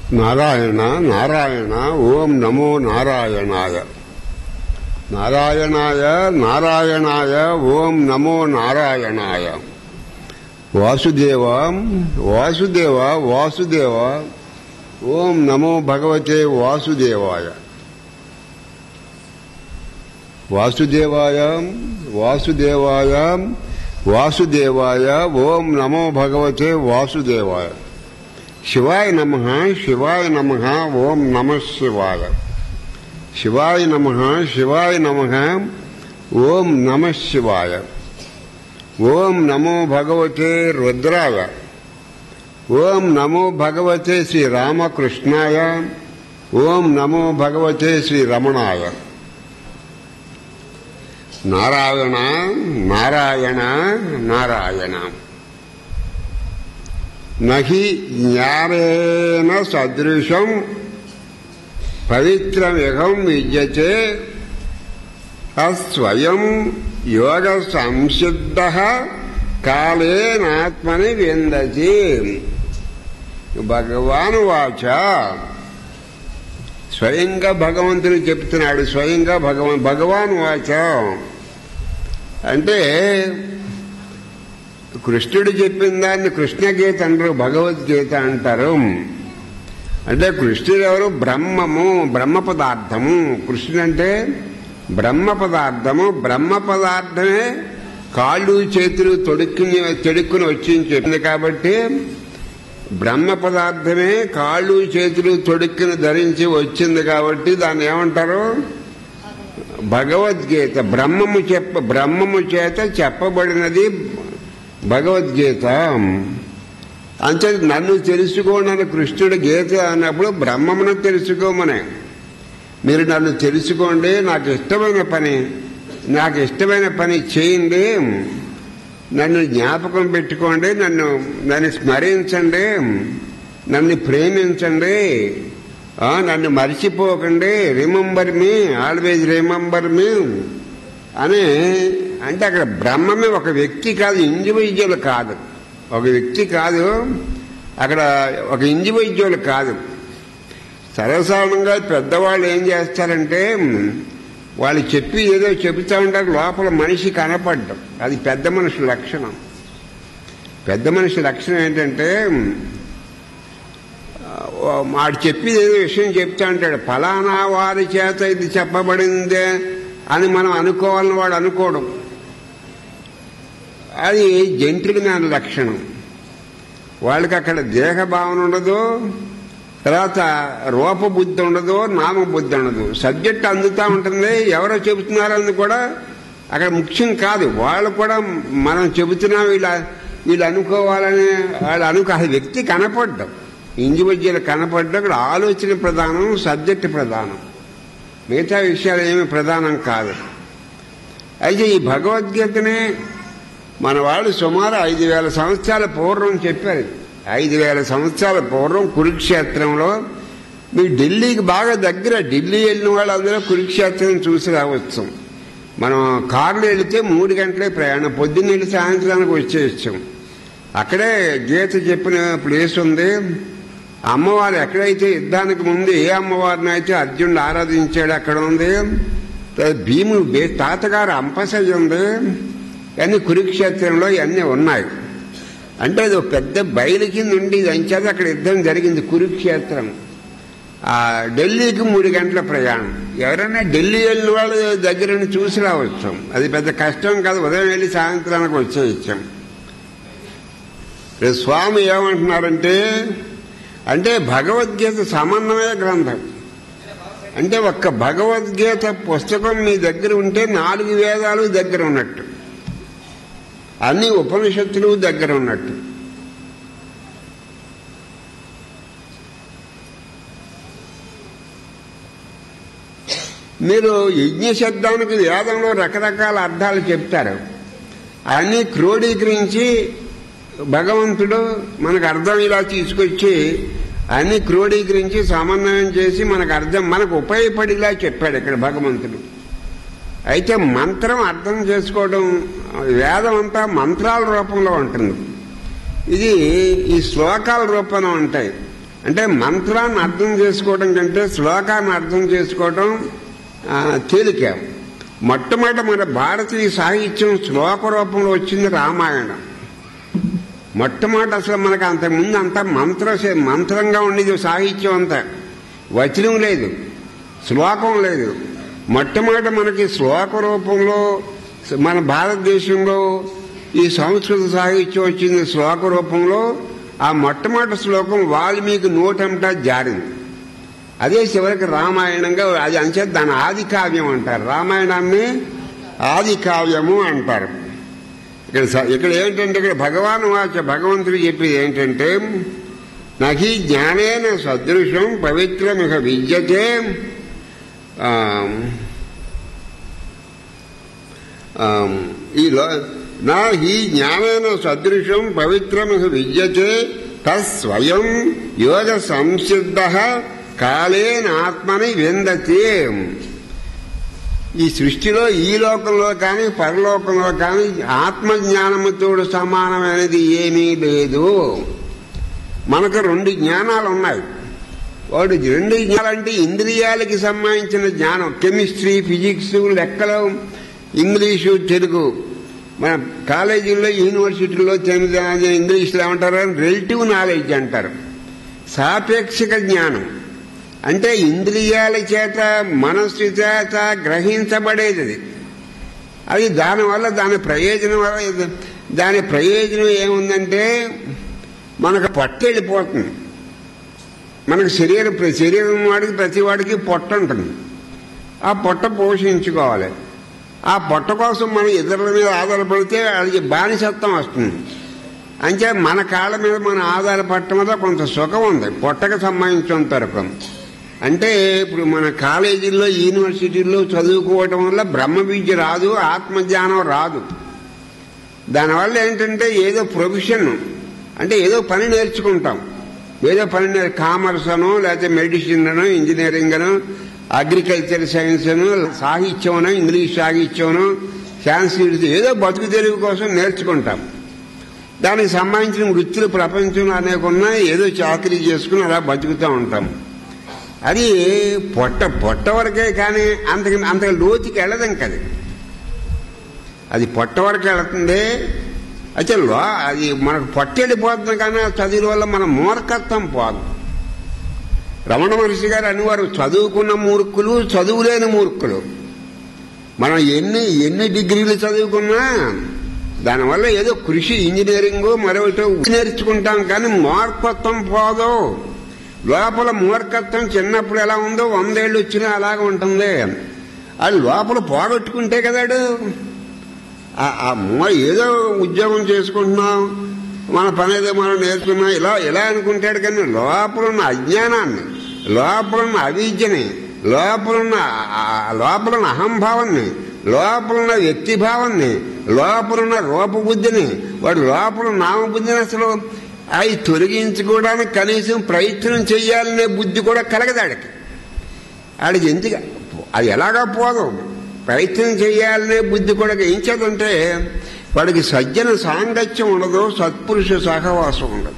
నారాయణ నారాయణ ఓం నమో నారాయణాయ నారాయణాయ నారాయణాయ ఓం నమో నారాయణాయ వాసుదేవ వాసుదేవ వాసుదేవ ఓం నమో భగవతే వాసుదేవాయ వాసుదేవాయ వాసుదేవాయ వాసుదేవాయ ఓం నమో భగవతే వాసుదేవాయ శివాయ నమ శివాయ నమ ఓం నమ శివాయ శివాయ నమ శివాయ నమ ఓం నమ శివాయ ఓం నమో భగవతే రుద్రాయ ఓం నమో భగవతే శ్రీ రామకృష్ణాయ ఓం నమో భగవతే శ్రీ రమణాయ నారాయణ నారాయణ నారాయణ నహి జ్ఞానేన సదృశం పవిత్రమిహం విద్యతే అస్వయం యోగ సంసిద్ధ కాళేనాత్మని విందతి భగవాను వాచ స్వయంగా భగవంతుడు చెప్తున్నాడు స్వయంగా భగవాన్ భగవాన్ వాచ అంటే కృష్ణుడు చెప్పిన దాన్ని కృష్ణగీత అంటారు భగవద్గీత అంటారు అంటే కృష్ణుడు ఎవరు బ్రహ్మము బ్రహ్మ పదార్థము కృష్ణుడు అంటే బ్రహ్మ పదార్థము బ్రహ్మ పదార్థమే కాళ్ళు చేతులు తొడుక్కుని తొడుక్కుని వచ్చి చెప్పింది కాబట్టి బ్రహ్మ పదార్థమే కాళ్ళు చేతులు తొడుక్కుని ధరించి వచ్చింది కాబట్టి దాన్ని ఏమంటారు భగవద్గీత బ్రహ్మము చెప్ప బ్రహ్మము చేత చెప్పబడినది భగవద్గీత అంతే నన్ను తెలుసుకోనని కృష్ణుడు గీత అన్నప్పుడు బ్రహ్మమును తెలుసుకోమనే మీరు నన్ను తెలుసుకోండి నాకు ఇష్టమైన పని నాకు ఇష్టమైన పని చేయండి నన్ను జ్ఞాపకం పెట్టుకోండి నన్ను నన్ను స్మరించండి నన్ను ప్రేమించండి ఆ, నన్ను మర్చిపోకండి remember me always remember me అని అంటే అక్కడ బ్రహ్మమే ఒక వ్యక్తి కాదు ఇండివిజువల్ కాదు ఒక వ్యక్తి కాదు అక్కడ ఒక ఇండివిజువల్ కాదు సర్వసాధారణంగా పెద్దవాళ్ళు ఏం చేస్తారంటే వాళ్ళు చెప్పి ఏదో చెబుతా ఉంటారు లోపల మనిషి కనపడ్డం అది పెద్ద మనిషి లక్షణం పెద్ద మనిషి లక్షణం ఏంటంటే ఆ, వాడు చెప్పి ఏదో విషయం చెప్తా ఉంటాడు ఫలానా వారి చేత ఇది చెప్పబడిందే అని మనం అనుకోవాలని వాడు అనుకోవడం అది జంతువుల జ్ఞాన లక్షణం వాళ్ళకి అక్కడ దేహ భావన ఉండదు తర్వాత రూపబుద్ధి ఉండదు నామబుద్ధి ఉండదు సబ్జెక్ట్ అందుతా ఉంటుంది ఎవరో చెబుతున్నారని కూడా అక్కడ ముఖ్యం కాదు వాళ్ళు కూడా మనం చెబుతున్నాం వీళ్ళ వీళ్ళు అనుకోవాలని వాళ్ళు అనుకో ఆ వ్యక్తి కనపడ్డం ఇండివిజువల్ కనపడ్డం అక్కడ ఆలోచన ప్రధానం సబ్జెక్ట్ ప్రధానం మిగతా విషయాలు ఏమి ప్రధానం కాదు అయితే ఈ భగవద్గీతనే మన వాళ్ళు సుమారు ఐదు వేల సంవత్సరాల పూర్వం చెప్పారు ఐదు వేల సంవత్సరాల పూర్వం కురుక్షేత్రంలో మీ ఢిల్లీకి బాగా దగ్గర ఢిల్లీ వెళ్ళిన వాళ్ళందరూ కురుక్షేత్రం చూసి రావచ్చు మనం కార్లు వెళితే మూడు గంటలే ప్రయాణం పొద్దున్న వెళ్ళి సాయంత్రానికి వచ్చేయచ్చు అక్కడే గీత చెప్పిన ప్లేస్ ఉంది అమ్మవారు ఎక్కడైతే యుద్ధానికి ముందు ఏ అమ్మవారిని అయితే అర్జునుడు ఆరాధించాడు అక్కడ ఉంది భీముడు బే- తాతగారు అంపసయ్య ఉంది అన్ని కురుక్షేత్రంలో ఇవన్నీ ఉన్నాయి అంటే అది ఒక పెద్ద బయలు కింద ఉండి అంచేది అక్కడ యుద్ధం జరిగింది కురుక్షేత్రం ఆ ఢిల్లీకి మూడు గంటల ప్రయాణం ఎవరైనా ఢిల్లీ వెళ్ళిన వాళ్ళ దగ్గర నుండి చూసి రావచ్చు అది పెద్ద కష్టం కాదు ఉదయం వెళ్ళి సాయంత్రానికి వచ్చేయచ్చాం రేపు స్వామి ఏమంటున్నారంటే అంటే భగవద్గీత సమన్వయ గ్రంథం అంటే ఒక్క భగవద్గీత పుస్తకం మీ దగ్గర ఉంటే నాలుగు వేదాలు దగ్గర ఉన్నట్టు అన్ని ఉపనిషత్తులు దగ్గర ఉన్నట్టు మీరు యజ్ఞ శబ్దానికి వేదంలో రకరకాల అర్థాలు చెప్తారు అన్ని క్రోడీకరించి భగవంతుడు మనకు అర్థం ఇలా తీసుకొచ్చి అన్ని క్రోడీకరించి సమన్వయం చేసి మనకు అర్థం మనకు ఉపయోగపడేలా చెప్పాడు ఇక్కడ భగవంతుడు అయితే మంత్రం అర్థం చేసుకోవడం వేదం అంతా మంత్రాల రూపంలో ఉంటుంది ఇది ఈ శ్లోకాల రూపంలో ఉంటాయి అంటే మంత్రాన్ని అర్థం చేసుకోవడం కంటే శ్లోకాన్ని అర్థం చేసుకోవడం ఆ, తేలిక మొట్టమొదట మన భారతీయ సాహిత్యం శ్లోక రూపంలో వచ్చింది రామాయణం మొట్టమొదటి అసలు మనకు అంతకుముందు అంతా మంత్ర మంత్రంగా ఉండేది సాహిత్యం అంతా వచనం లేదు శ్లోకం లేదు మొట్టమొదట మనకి శ్లోక రూపంలో మన భారతదేశంలో ఈ సంస్కృత సాహిత్యం వచ్చింది శ్లోక రూపంలో ఆ మొట్టమొదటి శ్లోకం వాల్మీకి నోటంటా జారింది అదే చివరికి రామాయణంగా అది అంచే దాని ఆది కావ్యం అంటారు రామాయణాన్ని ఆది కావ్యము అంటారు ఇక్కడ స- ఇక్కడ ఏంటంటే ఇక్కడ భగవాన్ వాచ భగవంతుడు చెప్పేది ఏంటంటే నహి జ్ఞానేన సదృశం పవిత్రమిక విద్యతే ఆ, ఆ, ఈ లో నా హి జ్ఞానేన సదృశం పవిత్రమిక విద్యతే తస్వయం యోగ సంసిద్ధ కాలేన ఆత్మని విందతే ఈ సృష్టిలో ఈ లోకంలో కానీ పరలోకంలో కానీ ఆత్మజ్ఞానముతో సమానమైనది ఏమీ లేదు మనకు రెండు జ్ఞానాలు ఉన్నాయి వాడు రెండు జ్ఞానాలంటే ఇంద్రియాలకి సంబంధించిన జ్ఞానం కెమిస్ట్రీ ఫిజిక్స్ లెక్కలు ఇంగ్లీషు తెలుగు మన కాలేజీల్లో యూనివర్సిటీల్లో తెలియదు ఇంగ్లీష్లో ఏమంటారు రిలేటివ్ నాలెడ్జ్ అంటారు సాపేక్షిక జ్ఞానం అంటే ఇంద్రియాల చేత మనస్సు చేత గ్రహించబడేది అది. అది దానివల్ల దాని ప్రయోజనం వల్ల ఇది- దాని ప్రయోజనం ఏముందంటే మనకు పొట్ట వెళ్ళిపోతుంది మనకు శరీరం శరీరం వాడికి ప్రతి వాడికి పొట్ట ఉంటుంది ఆ పొట్ట పోషించుకోవాలి ఆ పొట్ట కోసం మనం ఇతరుల మీద ఆధారపడితే అది బానిసత్వం వస్తుంది అంటే మన కాళ్ళ మీద మనం ఆధారపడటం వల్ల కొంత సుఖం ఉంది పొట్టకు సంబంధించినంత వరకు అంటే ఇప్పుడు మన కాలేజీల్లో యూనివర్సిటీల్లో చదువుకోవటం వల్ల బ్రహ్మ విద్య రాదు ఆత్మజ్ఞానం రాదు దానివల్ల ఏంటంటే ఏదో ప్రొఫెషన్ అంటే ఏదో పని నేర్చుకుంటాం ఏదో పని నేర్ కామర్స్ అనో లేకపోతే మెడిసిన్ అనో ఇంజనీరింగ్ అనో అగ్రికల్చర్ సైన్స్ అను సాహిత్యం అనో ఇంగ్లీష్ సాహిత్యం సాంస్కృతి ఏదో బతుకు తెరువు కోసం నేర్చుకుంటాం దానికి సంబంధించిన వృత్తులు ప్రపంచంలో అనేక ఉన్నాయి ఏదో చాకరీ చేసుకుని అలా బతుకుతూ ఉంటాం అది పొట్ట పొట్ట వరకే కానీ అంతకి అంతగా లోతుకి వెళ్ళదు అది అది పొట్ట వరకు వెళుతుంది అయితే లో అది మనకు పొట్ట వెళ్ళిపోతుంది కానీ ఆ చదువుల వల్ల మన మూర్ఖత్వం పోదు రమణ మహర్షి గారు అనేవారు చదువుకున్న మూర్ఖులు చదువులేని మూర్ఖులు మనం ఎన్ని ఎన్ని డిగ్రీలు చదువుకున్నా దానివల్ల ఏదో కృషి ఇంజనీరింగ్ మరొకటి నేర్చుకుంటాం కానీ మూర్ఖత్వం పోదు లోపల మూర్ఖత్వం చిన్నప్పుడు ఎలా ఉందో వందేళ్ళు వచ్చినా అలాగే ఉంటుంది అది లోపల పోగొట్టుకుంటే కదాడు ఆ- ఆ మూ- ఏదో ఉద్యోగం చేసుకుంటున్నాం మన పని ఏదో మనం నేర్చుకున్నాం ఇలా ఇలా అనుకుంటాడు కానీ లోపల ఉన్న అజ్ఞానాన్ని లోపల ఉన్న అవిద్యని లోపల ఉన్న ఆ- లోపల ఉన్న అహంభావాన్ని లోపల ఉన్న వ్యక్తిభావాన్ని లోపల ఉన్న రూపబుద్ధిని వాడు లోపల ఉన్న నామబుద్ధిని అసలు అవి తొలగించుకోవడానికి కనీసం ప్రయత్నం చేయాలనే బుద్ధి కూడా కలగదాడికి ఆడికి ఎందుకు అది ఎలాగా పోదు ప్రయత్నం చేయాలనే బుద్ధి కూడా ఏం చేద్దంటే వాడికి సజ్జన సాంగత్యం ఉండదు సత్పురుష సహవాసం ఉండదు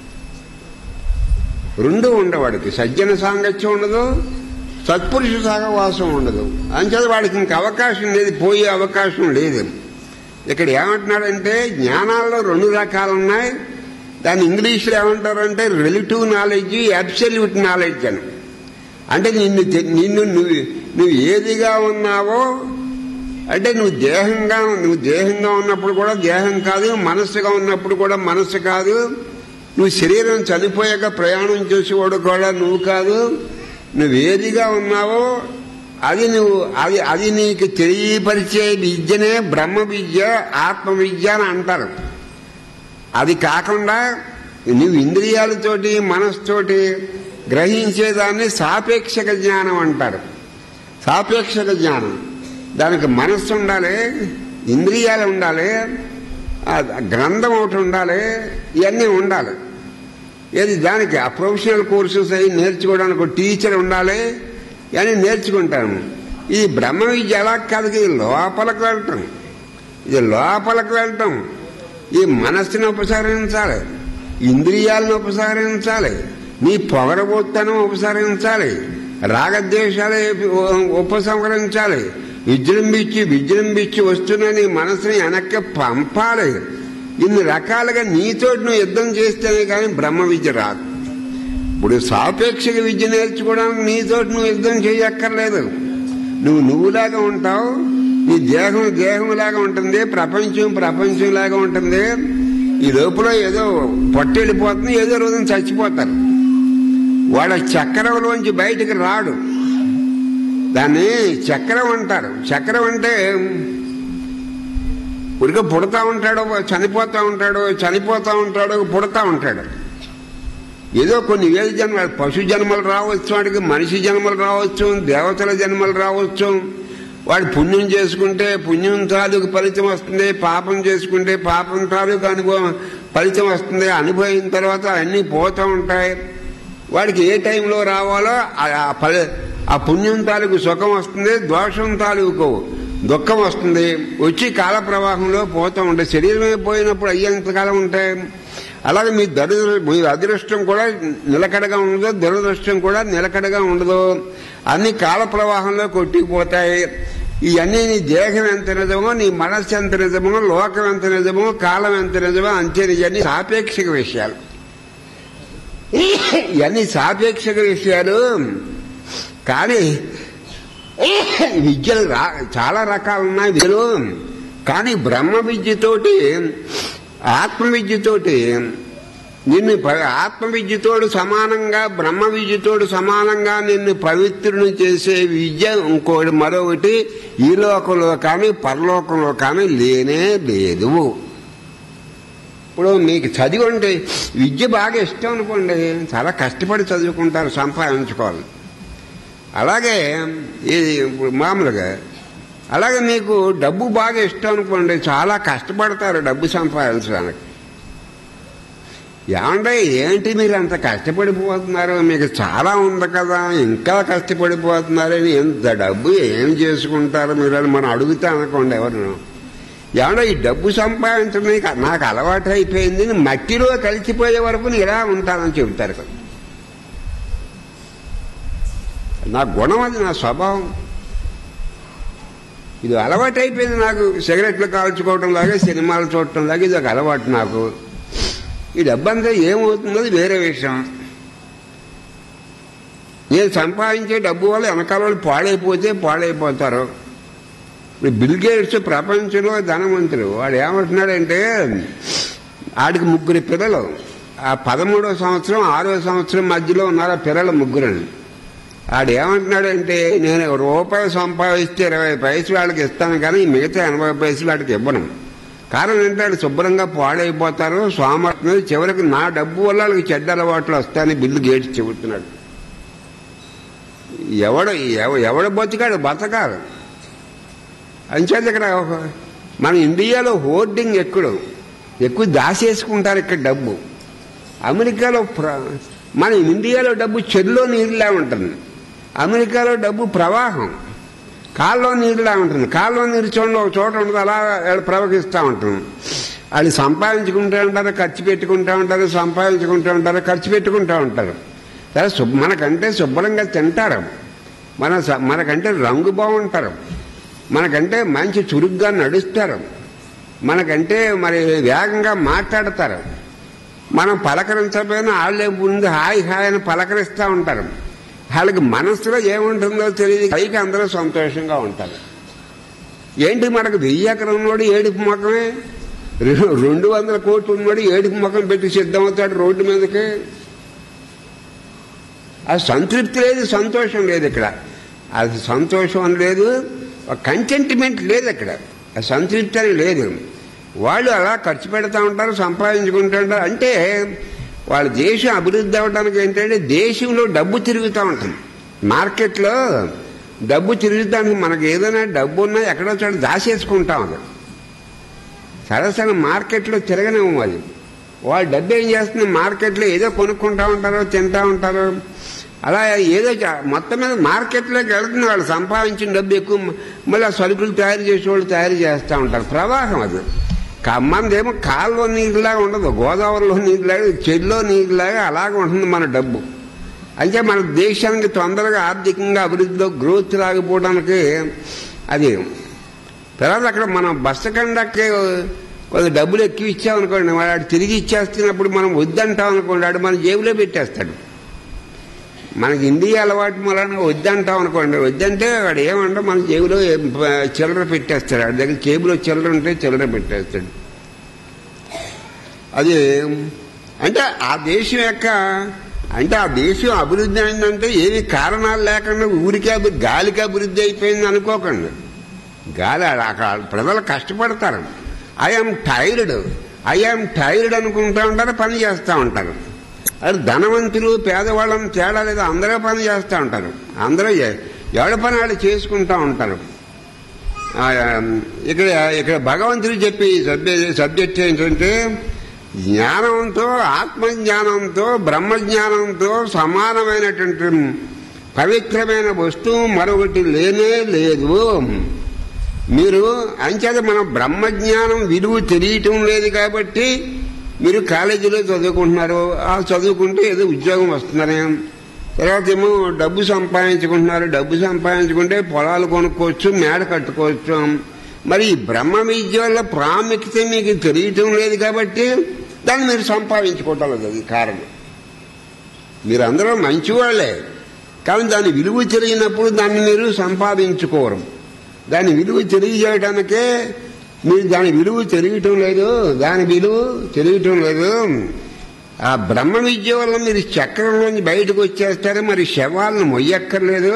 రెండు ఉండవాడికి సజ్జన సాంగత్యం ఉండదు సత్పురుష సహవాసం ఉండదు అంచేది వాడికి ఇంక అవకాశం లేదు పోయే అవకాశం లేదు ఇక్కడ ఏమంటున్నాడంటే జ్ఞానాల్లో రెండు రకాలు ఉన్నాయి దాన్ని ఇంగ్లీష్లో ఏమంటారంటే రిలేటివ్ నాలెడ్జ్ అబ్సల్యూట్ నాలెడ్జ్ అని అంటే నిన్ను తె- నిన్ను నువ్వు నువ్వు ఏదిగా ఉన్నావో అంటే నువ్వు దేహంగా నువ్వు దేహంగా ఉన్నప్పుడు కూడా దేహం కాదు మనస్సుగా ఉన్నప్పుడు కూడా మనస్సు కాదు నువ్వు శరీరం చనిపోయాక ప్రయాణం చేసేవాడు కూడా నువ్వు కాదు నువ్వు ఏదిగా ఉన్నావో అది నువ్వు అది అది నీకు తెలియపరిచే విద్యనే బ్రహ్మ విద్య ఆత్మ విద్య అని అంటారు అది కాకుండా నువ్వు ఇంద్రియాలతోటి మనస్తోటి గ్రహించేదాన్ని సాపేక్షక జ్ఞానం అంటారు సాపేక్షక జ్ఞానం దానికి మనస్సు ఉండాలి ఇంద్రియాలు ఉండాలి ఆ గ్రంథం ఒకటి ఉండాలి ఇవన్నీ ఉండాలి ఏది దానికి ఆ ప్రొఫెషనల్ కోర్సెస్ అవి నేర్చుకోవడానికి ఒక టీచర్ ఉండాలి ఇవన్నీ నేర్చుకుంటాను ఈ బ్రహ్మ విద్య ఎలా కాదు ఇది లోపలికి వెళ్ళటం ఇది లోపలికి వెళ్ళటం ఈ మనస్సును ఉపసంహరించాలి ఇంద్రియాలను ఉపసంహరించాలి నీ పొగరబోత్తనం ఉపసరించాలి రాగద్వేషాలు ఉపసంహరించాలి విజృంభించి విజృంభించి వస్తున్న నీ మనసుని వెనక్కి పంపాలి ఇన్ని రకాలుగా నీతో నువ్వు యుద్ధం చేస్తేనే కానీ బ్రహ్మ విద్య రాదు ఇప్పుడు సాపేక్షక విద్య నేర్చుకోవడానికి నీతో నువ్వు యుద్ధం చేయక్కర్లేదు నువ్వు నువ్వులాగా ఉంటావు నీ దేహం దేహంలాగా ఉంటుంది ప్రపంచం ప్రపంచంలాగా ఉంటుంది ఈ లోపల ఏదో పట్టెళ్ళిపోతుంది ఏదో రోజున చచ్చిపోతారు వాళ్ళ చక్రంలోంచి బయటికి రాడు దాన్ని చక్రం అంటారు చక్రం అంటే ఉరిక పుడతా ఉంటాడు చనిపోతా ఉంటాడు చనిపోతా ఉంటాడు పుడతా ఉంటాడు ఏదో కొన్ని వేల జన్మలు పశు జన్మలు రావచ్చు వాడికి మనిషి జన్మలు రావచ్చు దేవతల జన్మలు రావచ్చు వాడు పుణ్యం చేసుకుంటే పుణ్యం తాలూకు ఫలితం వస్తుంది పాపం చేసుకుంటే పాపం తాలూకు అనుభవం ఫలితం వస్తుంది అనుభవించిన తర్వాత అన్నీ పోతూ ఉంటాయి వాడికి ఏ టైంలో రావాలో ఆ ఫలి ఆ పుణ్యం తాలూకు సుఖం వస్తుంది దోషం తాలూకు దుఃఖం వస్తుంది వచ్చి కాల ప్రవాహంలో పోతూ ఉంటాయి శరీరమే పోయినప్పుడు అయ్యేంతకాలం ఉంటాయి అలాగే మీ దరిద్ర మీ అదృష్టం కూడా నిలకడగా ఉండదు దురదృష్టం కూడా నిలకడగా ఉండదు అన్ని కాల ప్రవాహంలో కొట్టిపోతాయి ఇవన్నీ నీ దేహం ఎంత నిజమో నీ మనస్సు ఎంత నిజమో లోకం ఎంత నిజమో కాలం ఎంత నిజమో అంతే ఇవన్నీ సాపేక్షక విషయాలు ఇవన్నీ సాపేక్షక విషయాలు కానీ విద్యలు రా చాలా రకాలు ఉన్నాయి విద్యలు కానీ బ్రహ్మ విద్యతోటి ఆత్మ విద్యతోటి నిన్ను ఆత్మ విద్యతోడు సమానంగా బ్రహ్మ విద్యతోడు సమానంగా నిన్ను పవిత్రుని చేసే విద్య ఇంకోటి మరొకటి ఈ లోకంలో కానీ పరలోకంలో కానీ లేనే లేదు ఇప్పుడు మీకు చదివి ఉంటే విద్య బాగా ఇష్టం అనుకోండి చాలా కష్టపడి చదువుకుంటారు సంపాదించుకోవాలి అలాగే ఇది ఇప్పుడు మామూలుగా అలాగే మీకు డబ్బు బాగా ఇష్టం అనుకోండి చాలా కష్టపడతారు డబ్బు సంపాదించడానికి ఏమంటే ఏంటి మీరు అంత కష్టపడిపోతున్నారు మీకు చాలా ఉంది కదా ఇంకా కష్టపడిపోతున్నారని ఎంత డబ్బు ఏం చేసుకుంటారు మీరు అని మనం అడుగుతా అనుకోండి ఎవరు ఏమన్నా ఈ డబ్బు సంపాదించడం నాకు అలవాటు అయిపోయింది మట్టిలో కలిసిపోయే వరకు నేను ఇలా ఉంటానని చెబుతారు కదా నా గుణం అది నా స్వభావం ఇది అలవాటు అయిపోయింది నాకు సిగరెట్లు కాల్చుకోవటం లాగా సినిమాలు చూడటం లాగా ఇది ఒక అలవాటు నాకు ఈ డబ్బంతా ఏమవుతుందో వేరే విషయం నేను సంపాదించే డబ్బు వల్ల వెనకాల వాళ్ళు పాడైపోతే పాడైపోతారు ఇప్పుడు బిల్ గేట్స్ ప్రపంచంలో ధనవంతుడు వాడు ఏమంటున్నాడంటే ఆడికి ముగ్గురు పిల్లలు ఆ పదమూడో సంవత్సరం ఆరో సంవత్సరం మధ్యలో ఉన్నారు ఆ పిల్లలు ముగ్గురని ఆడు ఏమంటున్నాడంటే నేను రూపాయి సంపాదిస్తే ఇరవై పైసలు వాళ్ళకి ఇస్తాను కానీ మిగతా ఎనభై పైసలు వాడికి ఇవ్వను కారణం ఏంటంటే శుభ్రంగా పాడైపోతారు స్వామి చివరికి నా డబ్బు వల్ల వాళ్ళకి చెడ్డ అలవాట్లు వస్తాయని బిల్లు గేట్స్ చెబుతున్నాడు ఎవడ ఎవడ బతికాడు బతకాలి అంచేది ఇక్కడ మన ఇండియాలో హోర్డింగ్ ఎక్కువ ఎక్కువ దాసేసుకుంటారు ఇక్కడ డబ్బు అమెరికాలో మన ఇండియాలో డబ్బు చెరులో నీరులా ఉంటుంది అమెరికాలో డబ్బు ప్రవాహం కాల్లో నీరులా ఉంటుంది కాల్లో నీరు చూడండి ఒక చోట ఉంటుంది అలా ప్రవహిస్తూ ఉంటుంది వాళ్ళు సంపాదించుకుంటూ ఉంటారు ఖర్చు పెట్టుకుంటూ ఉంటారు సంపాదించుకుంటూ ఉంటారు ఖర్చు పెట్టుకుంటూ ఉంటారు సరే మనకంటే శుభ్రంగా తింటారు మన మనకంటే రంగు బాగుంటారు మనకంటే మంచి చురుగ్గా నడుస్తారు మనకంటే మరి వేగంగా మాట్లాడతారు మనం పలకరించకపోయినా వాళ్ళే ముందు హాయ్ హాయ్ అని పలకరిస్తూ ఉంటారు వాళ్ళకి మనసులో ఏముంటుందో తెలియదు పైకి అందరూ సంతోషంగా ఉంటారు ఏంటి మనకు వెయ్యి ఎకరం ఉన్నోడు ఏడుపు ముఖమే రెండు వందల కోట్లు ఉన్నోడు ఏడుపు ముఖం పెట్టి సిద్ధమవుతాడు రోడ్డు మీదకి ఆ సంతృప్తి లేదు సంతోషం లేదు ఇక్కడ అది సంతోషం అని లేదు కంటెంట్మెంట్ లేదు అక్కడ ఆ సంతృప్తి అని లేదు వాళ్ళు అలా ఖర్చు పెడతా ఉంటారు సంపాదించుకుంటూ ఉంటారు అంటే వాళ్ళ దేశం అభివృద్ధి అవ్వడానికి ఏంటంటే దేశంలో డబ్బు తిరుగుతూ ఉంటుంది మార్కెట్లో డబ్బు తిరుగుతానికి మనకు ఏదైనా డబ్బు ఉన్నా ఎక్కడో చోట దాచేసుకుంటాం అది సరసన మార్కెట్లో తిరగనేమో అది వాళ్ళు డబ్బు ఏం చేస్తుంది మార్కెట్లో ఏదో కొనుక్కుంటా ఉంటారు తింటా ఉంటారు అలా ఏదో మొత్తం మీద మార్కెట్లోకి వెళ్తుంది వాళ్ళు సంపాదించిన డబ్బు ఎక్కువ మళ్ళీ సరుకులు తయారు చేసే వాళ్ళు తయారు చేస్తూ ఉంటారు ప్రవాహం అది ఖమ్మందేమో కాల్లో నీరులాగా ఉండదు గోదావరిలో నీరులాగా చెల్లో నీరులాగా అలాగే ఉంటుంది మన డబ్బు అంటే మన దేశానికి తొందరగా ఆర్థికంగా అభివృద్ధిలో గ్రోత్ రాకపోవడానికి అది తర్వాత అక్కడ మనం బస్సు కండక్కి కొంత డబ్బులు ఎక్కువ ఇచ్చామనుకోండి వాడు తిరిగి ఇచ్చేస్తున్నప్పుడు మనం వద్దంటాం అనుకోండి వాడు మన జేబులో పెట్టేస్తాడు మనకి ఇండియా అలవాటు మూలన వద్దంటాం అనుకోండి వద్దంటే వాడు ఏమంటే మన జేబులో చిల్లర పెట్టేస్తాడు వాడి దగ్గర జేబులో చిల్లర ఉంటే చిల్లర పెట్టేస్తాడు అది అంటే ఆ దేశం యొక్క అంటే ఆ దేశం అభివృద్ధి అయిందంటే ఏమి కారణాలు లేకుండా ఊరికే అభి- గాలికి అభివృద్ధి అయిపోయింది అనుకోకండి గాలి అక్కడ ప్రజలు కష్టపడతారు ఐఎమ్ టైర్డ్ ఐఎమ్ టైర్డ్ అనుకుంటా ఉంటారు పని చేస్తూ ఉంటారు అది ధనవంతులు పేదవాళ్ళని తేడా లేదు అందరూ పని చేస్తూ ఉంటారు అందరూ ఎ- ఎవరి పని వాళ్ళు చేసుకుంటూ ఉంటారు ఆ, ఇక్కడ ఇక్కడ భగవంతుడు చెప్పి సబ్జెక్ట్ సబ్జెక్ట్ ఏంటంటే జ్ఞానంతో ఆత్మజ్ఞానంతో బ్రహ్మజ్ఞానంతో సమానమైనటువంటి పవిత్రమైన వస్తువు మరొకటి లేనే లేదు మీరు అంచేత మన బ్రహ్మజ్ఞానం విలువ తెలియటం లేదు కాబట్టి మీరు కాలేజీలో చదువుకుంటున్నారు ఆ చదువుకుంటే ఏదో ఉద్యోగం వస్తుందని తర్వాత ఏమో డబ్బు సంపాదించుకుంటున్నారు డబ్బు సంపాదించుకుంటే పొలాలు కొనుక్కోవచ్చు మేడ కట్టుకోవచ్చు మరి ఈ బ్రహ్మ విద్య వల్ల ప్రాముఖ్యత మీకు తెలియటం లేదు కాబట్టి దాన్ని మీరు సంపాదించుకోవటం లేదు అది కారణం మీరందరూ మంచివాళ్లే కానీ దాని విలువ తెలియనప్పుడు దాన్ని మీరు సంపాదించుకోరు దాని విలువ తెలియజేయడానికే మీరు దాని విలువ తెలియటం లేదు దాని విలువ తెలియటం లేదు ఆ బ్రహ్మ విద్య వల్ల మీరు చక్రంలోంచి బయటకు వచ్చేస్తారు మరి శవాలను మొయ్యక్కర్లేదు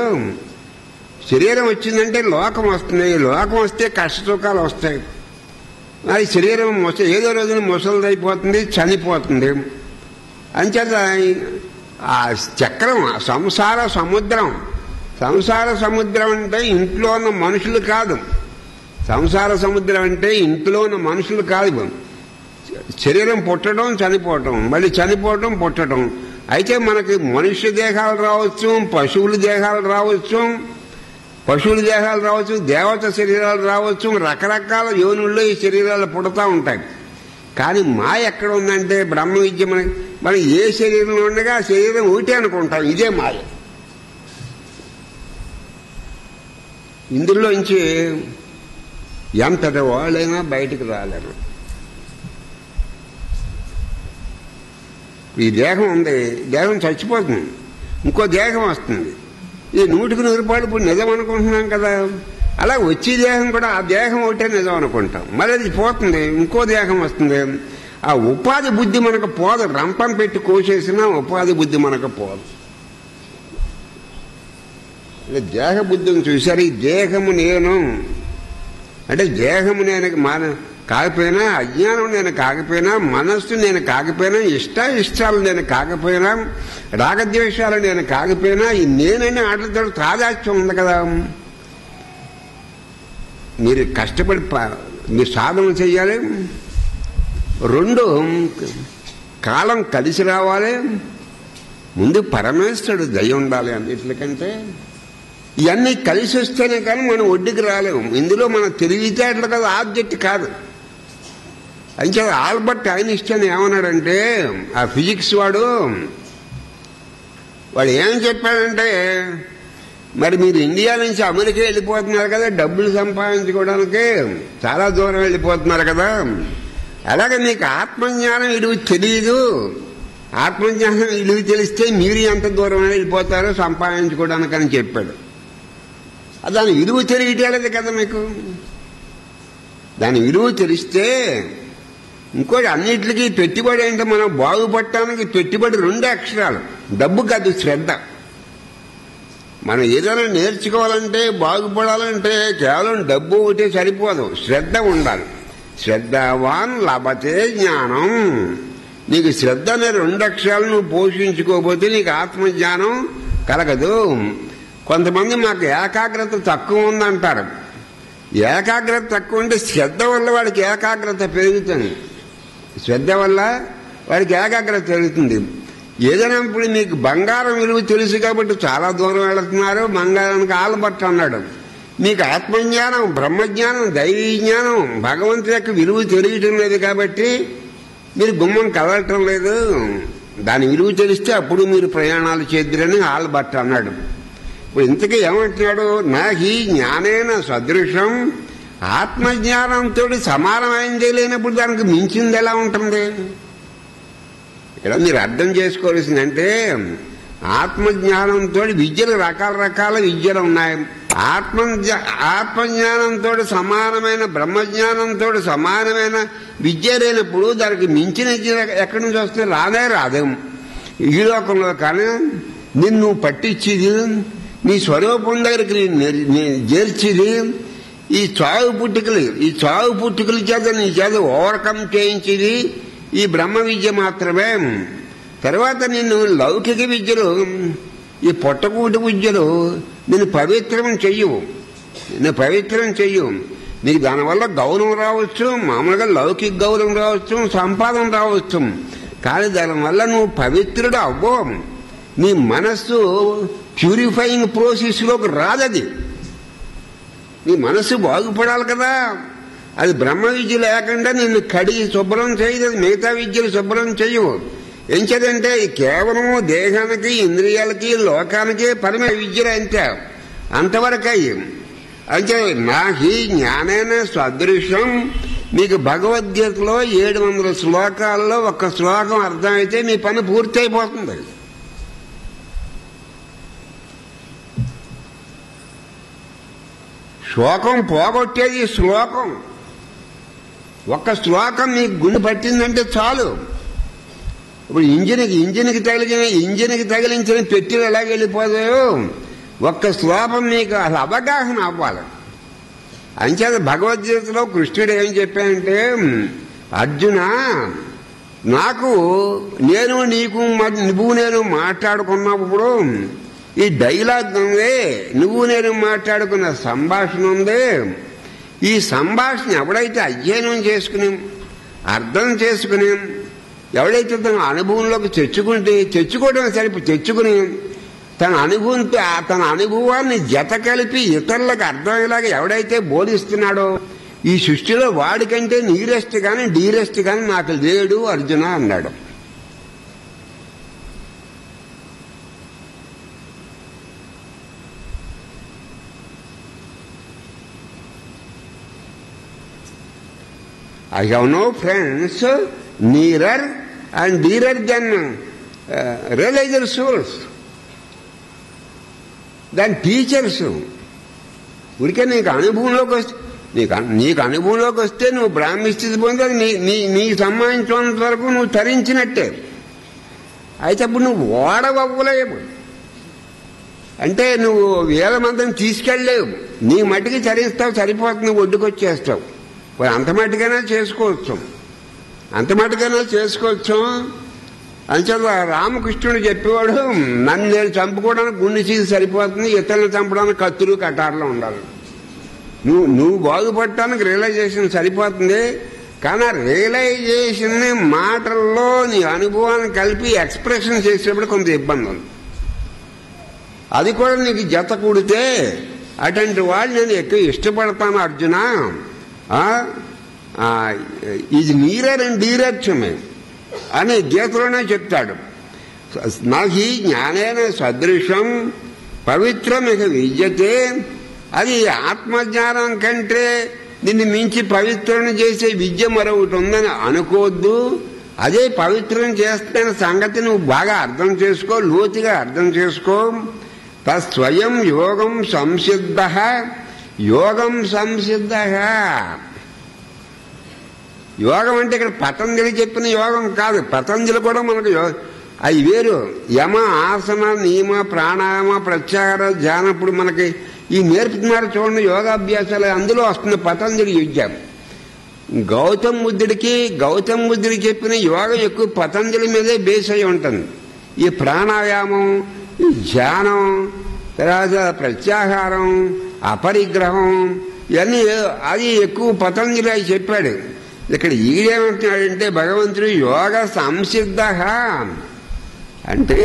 శరీరం వచ్చిందంటే లోకం వస్తుంది లోకం వస్తే కష్ట సుఖాలు వస్తాయి మరి శరీరం ముస ఏదో రోజున ముసలిదైపోతుంది చనిపోతుంది అంచేత ఆ చక్రం ఆ సంసార సముద్రం సంసార సముద్రం అంటే ఇంట్లో ఉన్న మనుషులు కాదు సంసార సముద్రం అంటే ఇంట్లో ఉన్న మనుషులు కాదు శరీరం పుట్టడం చనిపోవటం మళ్ళీ చనిపోవటం పుట్టడం అయితే మనకి మనుష్య దేహాలు రావచ్చు పశువుల దేహాలు రావచ్చు పశువుల దేహాలు రావచ్చు దేవత శరీరాలు రావచ్చు రకరకాల యోనుల్లో ఈ శరీరాలు పుడతా ఉంటాయి కానీ మా ఎక్కడ ఉందంటే బ్రహ్మ విద్య మనకి మనం ఏ శరీరంలో ఉండగా ఆ శరీరం ఒకటే అనుకుంటాం ఇదే మాయ ఇందులోంచి ఎంతటి వాళ్ళైనా బయటకు రాలేరు ఈ దేహం ఉంది దేహం చచ్చిపోతుంది ఇంకో దేహం వస్తుంది ఈ నూటికి నూరు రూపాయలు ఇప్పుడు నిజం అనుకుంటున్నాం కదా అలా వచ్చే దేహం కూడా ఆ దేహం ఒకటే నిజం అనుకుంటాం మరి అది పోతుంది ఇంకో దేహం వస్తుంది ఆ ఉపాధి బుద్ధి మనకు పోదు రంపం పెట్టి కోసేసినా ఉపాధి బుద్ధి మనకు పోదు అంటే దేహ బుద్ధిని చూశారు ఈ దేహము నేను అంటే దేహము నేను మన కాకపోయినా అజ్ఞానం నేను కాకపోయినా మనస్సు నేను కాకపోయినా ఇష్ట ఇష్టాలు నేను కాకపోయినా రాగద్వేషాలు నేను కాకపోయినా ఈ నేననే ఆటలతో తాదాత్యం ఉంది కదా మీరు కష్టపడి ప- మీరు సాధన చెయ్యాలి రెండు కాలం కలిసి రావాలి ముందు పరమేశ్వరుడు దయ ఉండాలి అన్నిటికంటే ఇవన్నీ కలిసి వస్తేనే కానీ మనం ఒడ్డుకి రాలేము ఇందులో మన తెలివితేటలు కదా ఆబ్జెక్ట్ కాదు అయితే ఆల్బర్ట్ ఐన్స్టైన్ ఏమన్నాడంటే ఆ ఫిజిక్స్ వాడు వాడు ఏం చెప్పాడంటే మరి మీరు ఇండియా నుంచి అమెరికా వెళ్ళిపోతున్నారు కదా డబ్బులు సంపాదించుకోవడానికి చాలా దూరం వెళ్ళిపోతున్నారు కదా అలాగే మీకు ఆత్మజ్ఞానం విలువ తెలియదు ఆత్మజ్ఞానం విలువ తెలిస్తే మీరు ఎంత దూరం వెళ్ళిపోతారో సంపాదించుకోవడానికి అని చెప్పాడు దాని విలువ తెలియటలేదు కదా మీకు దాని విలువ తెలిస్తే ఇంకోటి అన్నిటికీ పెట్టుబడి అంటే మనం బాగుపడటానికి పెట్టుబడి రెండు అక్షరాలు డబ్బు కాదు శ్రద్ధ మనం ఏదైనా నేర్చుకోవాలంటే బాగుపడాలంటే కేవలం డబ్బు ఒకటే సరిపోదు శ్రద్ధ ఉండాలి శ్రద్ధవాన్ లభతే జ్ఞానం నీకు శ్రద్ధ అనే రెండు అక్షరాలు నువ్వు పోషించుకోకపోతే నీకు ఆత్మజ్ఞానం కలగదు కొంతమంది మాకు ఏకాగ్రత తక్కువ ఉందంటారు ఏకాగ్రత తక్కువ ఉంటే శ్రద్ధ వల్ల వాడికి ఏకాగ్రత పెరుగుతుంది శ్రద్ధ వల్ల వాడికి ఏకాగ్రత పెరుగుతుంది ఏదైనా ఇప్పుడు మీకు బంగారం విలువ తెలుసు కాబట్టి చాలా దూరం వెళుతున్నారు బంగారానికి ఆలబట్ట అన్నాడు మీకు ఆత్మజ్ఞానం బ్రహ్మజ్ఞానం దైవీ జ్ఞానం భగవంతు యొక్క విలువ తెలియటం లేదు కాబట్టి మీరు గుమ్మం కదలటం లేదు దాని విలువ తెలిస్తే అప్పుడు మీరు ప్రయాణాలు చేద్దరని ఆల్బర్ట్ అన్నాడు ఇప్పుడు ఇంతకీ ఏమంటున్నాడు నాహి జ్ఞానేన సదృశం ఆత్మజ్ఞానంతో సమానమైందే లేనప్పుడు దానికి మించింది ఎలా ఉంటుంది ఇక్కడ మీరు అర్థం చేసుకోవాల్సిందంటే ఆత్మజ్ఞానంతో విద్యలు రకాల రకాల విద్యలు ఉన్నాయి ఆత్మ ఆత్మజ్ఞానంతో సమానమైన బ్రహ్మజ్ఞానంతో సమానమైన విద్య లేనప్పుడు దానికి మించిన విద్య ఎక్కడి నుంచి వస్తే రానే రాదేం ఈ లోకంలో కానీ నిన్ను పట్టించేది నీ స్వరూపం దగ్గరికి నీ- నీ చేర్చేది ఈ చావు పుట్టుకలు ఈ చావు పుట్టుకల చేత నీ చేత ఓవర్కమ్ చేయించేది ఈ బ్రహ్మ విద్య మాత్రమే తర్వాత నిన్ను లౌకిక విద్యలు ఈ పొట్టకూటి విద్యలు నిన్ను పవిత్రం చెయ్యవు నిన్ను పవిత్రం చెయ్యవు నీకు దానివల్ల గౌరవం రావచ్చు మామూలుగా లౌకిక గౌరవం రావచ్చు సంపాదన రావచ్చు కానీ దానివల్ల నువ్వు పవిత్రుడు అవ్వవు నీ మనస్సు ప్యూరిఫైయింగ్ ప్రాసెస్లోకి రాదది నీ మనసు బాగుపడాలి కదా అది బ్రహ్మ విద్య లేకుండా నిన్ను కడిగి శుభ్రం చేయదు అది మిగతా విద్యలు శుభ్రం చేయవు ఏం చేదంటే కేవలం దేహానికి ఇంద్రియాలకి లోకానికి పరిమే విద్యలు అంతే అంతవరకు అయ్యి అంటే నాహి జ్ఞానైన సదృశ్యం మీకు భగవద్గీతలో ఏడు వందల శ్లోకాల్లో ఒక్క శ్లోకం అర్థమైతే మీ పని పూర్తి అయిపోతుంది శ్లోకం పోగొట్టేది ఈ శ్లోకం ఒక్క శ్లోకం మీకు గుండె పట్టిందంటే చాలు ఇప్పుడు ఇంజిన్కి ఇంజిన్కి తగిలిన ఇంజిన్కి తగిలించిన పెట్టెలు ఎలా వెళ్ళిపోతాయో ఒక్క శ్లోకం మీకు అసలు అవగాహన అవ్వాలి అంచేత భగవద్గీతలో కృష్ణుడు ఏం చెప్పాడంటే అర్జున నాకు నేను నీకు మ- నువ్వు నేను మాట్లాడుకున్నప్పుడు ఈ డైలాగ్ ఉంది నువ్వు నేను మాట్లాడుకున్న సంభాషణ ఉంది ఈ సంభాషణ ఎవడైతే అధ్యయనం చేసుకుని అర్థం చేసుకుని ఎవడైతే తన అనుభవంలోకి తెచ్చుకుంటే తెచ్చుకోవడం సరిపో తెచ్చుకుని తన అనుభవంతో ఆ తన అనుభవాన్ని జత కలిపి ఇతరులకు అర్థమయ్యేలాగా ఎవడైతే బోధిస్తున్నాడో ఈ సృష్టిలో వాడికంటే నీరెస్ట్ కానీ డీరెస్ట్ కానీ నాకు లేడు అర్జున అన్నాడు I have no friends nearer and dearer than uh, realizer souls, than teachers. ఊరికే నీకు అనుభవంలోకి వస్తే నీకు అను- నీకు అనుభవంలోకి వస్తే నువ్వు బ్రాహ్మీ స్థితి పొంది అది నీ నీ నీకు సంబంధించినంత వరకు నువ్వు తరించినట్టే అయితే అప్పుడు నువ్వు ఓడవవ్వలేవు అంటే నువ్వు వేల మందిని తీసుకెళ్ళలేవు నీ మట్టికి చరిస్తావు సరిపోతుంది ఒడ్డుకొచ్చేస్తావు మరి అంత మట్టుకైనా చేసుకోవచ్చు అంత మట్టుకైనా చేసుకోవచ్చు అంచేత రామకృష్ణుడు చెప్పేవాడు నన్ను నేను చంపుకోవడానికి గుండె చీసి సరిపోతుంది ఇతరులను చంపడానికి కత్తులు కటార్లు ఉండాలి నువ్వు నువ్వు బాగుపడటానికి రియలైజేషన్ సరిపోతుంది కానీ ఆ రియలైజేషన్ మాటల్లో నీ అనుభవాన్ని కలిపి ఎక్స్ప్రెషన్ చేసేటప్పుడు కొంత ఇబ్బంది ఉంది అది కూడా నీకు జత కూడితే అటువంటి వాళ్ళు నేను ఎక్కువ ఇష్టపడతాను అర్జున ఇది nearer and dearer to me అని గీతలోనే చెప్తాడు నాకు ఈ జ్ఞానైన సదృశం పవిత్రం ఇక విద్యతే అది ఆత్మజ్ఞానం కంటే నిన్ను మించి పవిత్రం చేసే విద్య మరొకటి ఉందని అనుకోవద్దు అదే పవిత్రం చేస్తున్న సంగతి నువ్వు బాగా అర్థం చేసుకో లోతుగా అర్థం చేసుకో తస్వయం యోగం సంసిద్ధ యోగం సంసిద్ధ యోగం అంటే ఇక్కడ పతంజలి చెప్పిన యోగం కాదు పతంజలి కూడా మనకు యో- అవి వేరు యమ ఆసన నియమ ప్రాణాయామ ప్రత్యాహార ధ్యానం ఇప్పుడు మనకి ఈ నేర్పుతున్నారు చూడండి యోగాభ్యాసాలు అందులో వస్తుంది పతంజలి విద్య గౌతమ్ బుద్ధుడికి గౌతమ్ బుద్ధుడికి చెప్పిన యోగం ఎక్కువ పతంజలి మీదే బేస్ అయి ఉంటుంది ఈ ప్రాణాయామం ఈ ధ్యానం తర్వాత ప్రత్యాహారం అపరిగ్రహం ఇవన్నీ అది ఎక్కువ పతంజలి అయి చెప్పాడు ఇక్కడ ఈడేమంటున్నాడంటే భగవంతుడు యోగ సంసిద్ధ అంటే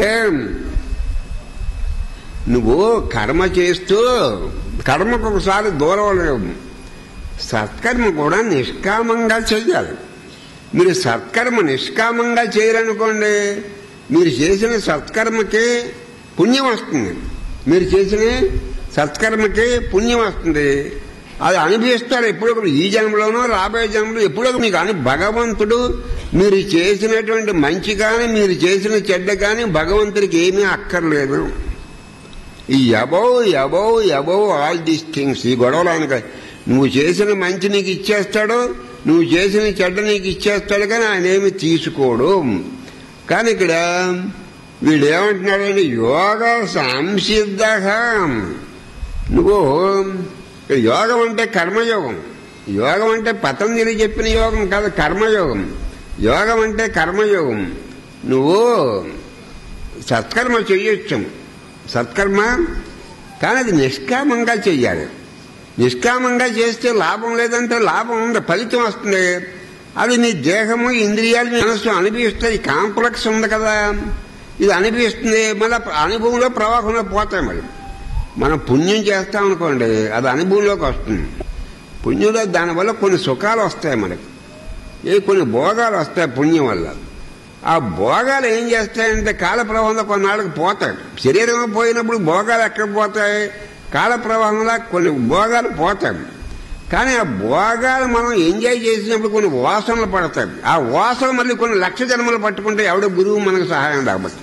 నువ్వు కర్మ చేస్తూ కర్మకు ఒకసారి దూరం లేవు సత్కర్మ కూడా నిష్కామంగా చెయ్యాలి మీరు సత్కర్మ నిష్కామంగా చేయరనుకోండి మీరు చేసిన సత్కర్మకి పుణ్యం వస్తుంది మీరు చేసిన సత్కర్మకి పుణ్యం వస్తుంది అది అనుభవిస్తారు ఎప్పుడో ఈ జన్మలోనో రాబోయే జన్మలో ఎప్పుడో మీకు అని భగవంతుడు మీరు చేసినటువంటి మంచి కానీ మీరు చేసిన చెడ్డ కానీ భగవంతుడికి ఏమీ అక్కర్లేదు ఈ above above above all these things ఈ గొడవలు ఆయనక నువ్వు చేసిన మంచి నీకు ఇచ్చేస్తాడు నువ్వు చేసిన చెడ్డ నీకు ఇచ్చేస్తాడు కానీ ఆయన ఏమి తీసుకోడు కానీ ఇక్కడ వీడు ఏమంటున్నాడంటే యోగ సంసిద్ధ నువ్వు ఇక్కడ యోగం అంటే కర్మయోగం యోగం అంటే పతంజలి చెప్పిన యోగం కాదు కర్మయోగం యోగం అంటే కర్మయోగం నువ్వు సత్కర్మ చెయ్యొచ్చు సత్కర్మ కానీ అది నిష్కామంగా చెయ్యాలి నిష్కామంగా చేస్తే లాభం లేదంటే లాభం ఉంది ఫలితం వస్తుంది అది నీ దేహము ఇంద్రియాలు నీ మనస్సు అనిపిస్తాయి కాంప్లెక్స్ ఉంది కదా ఇది అనిపిస్తుంది మళ్ళీ అనుభవంలో ప్రవాహంలో పోతాయి మరి మనం పుణ్యం చేస్తాం అనుకోండి అది అనుభవంలోకి వస్తుంది పుణ్యంలో దానివల్ల కొన్ని సుఖాలు వస్తాయి మనకి ఏ కొన్ని భోగాలు వస్తాయి పుణ్యం వల్ల ఆ భోగాలు ఏం చేస్తాయంటే కాల ప్రవాహంలో కొన్నాళ్ళకి పోతాయి శరీరం పోయినప్పుడు భోగాలు ఎక్కడ పోతాయి కాల ప్రవాహంలో కొన్ని భోగాలు పోతాయి కానీ ఆ భోగాలు మనం ఎంజాయ్ చేసినప్పుడు కొన్ని వాసనలు పడతాయి ఆ వాసన మళ్ళీ కొన్ని లక్ష జన్మలు పట్టుకుంటే ఎవడ గురువు మనకు సహాయం రాబట్టి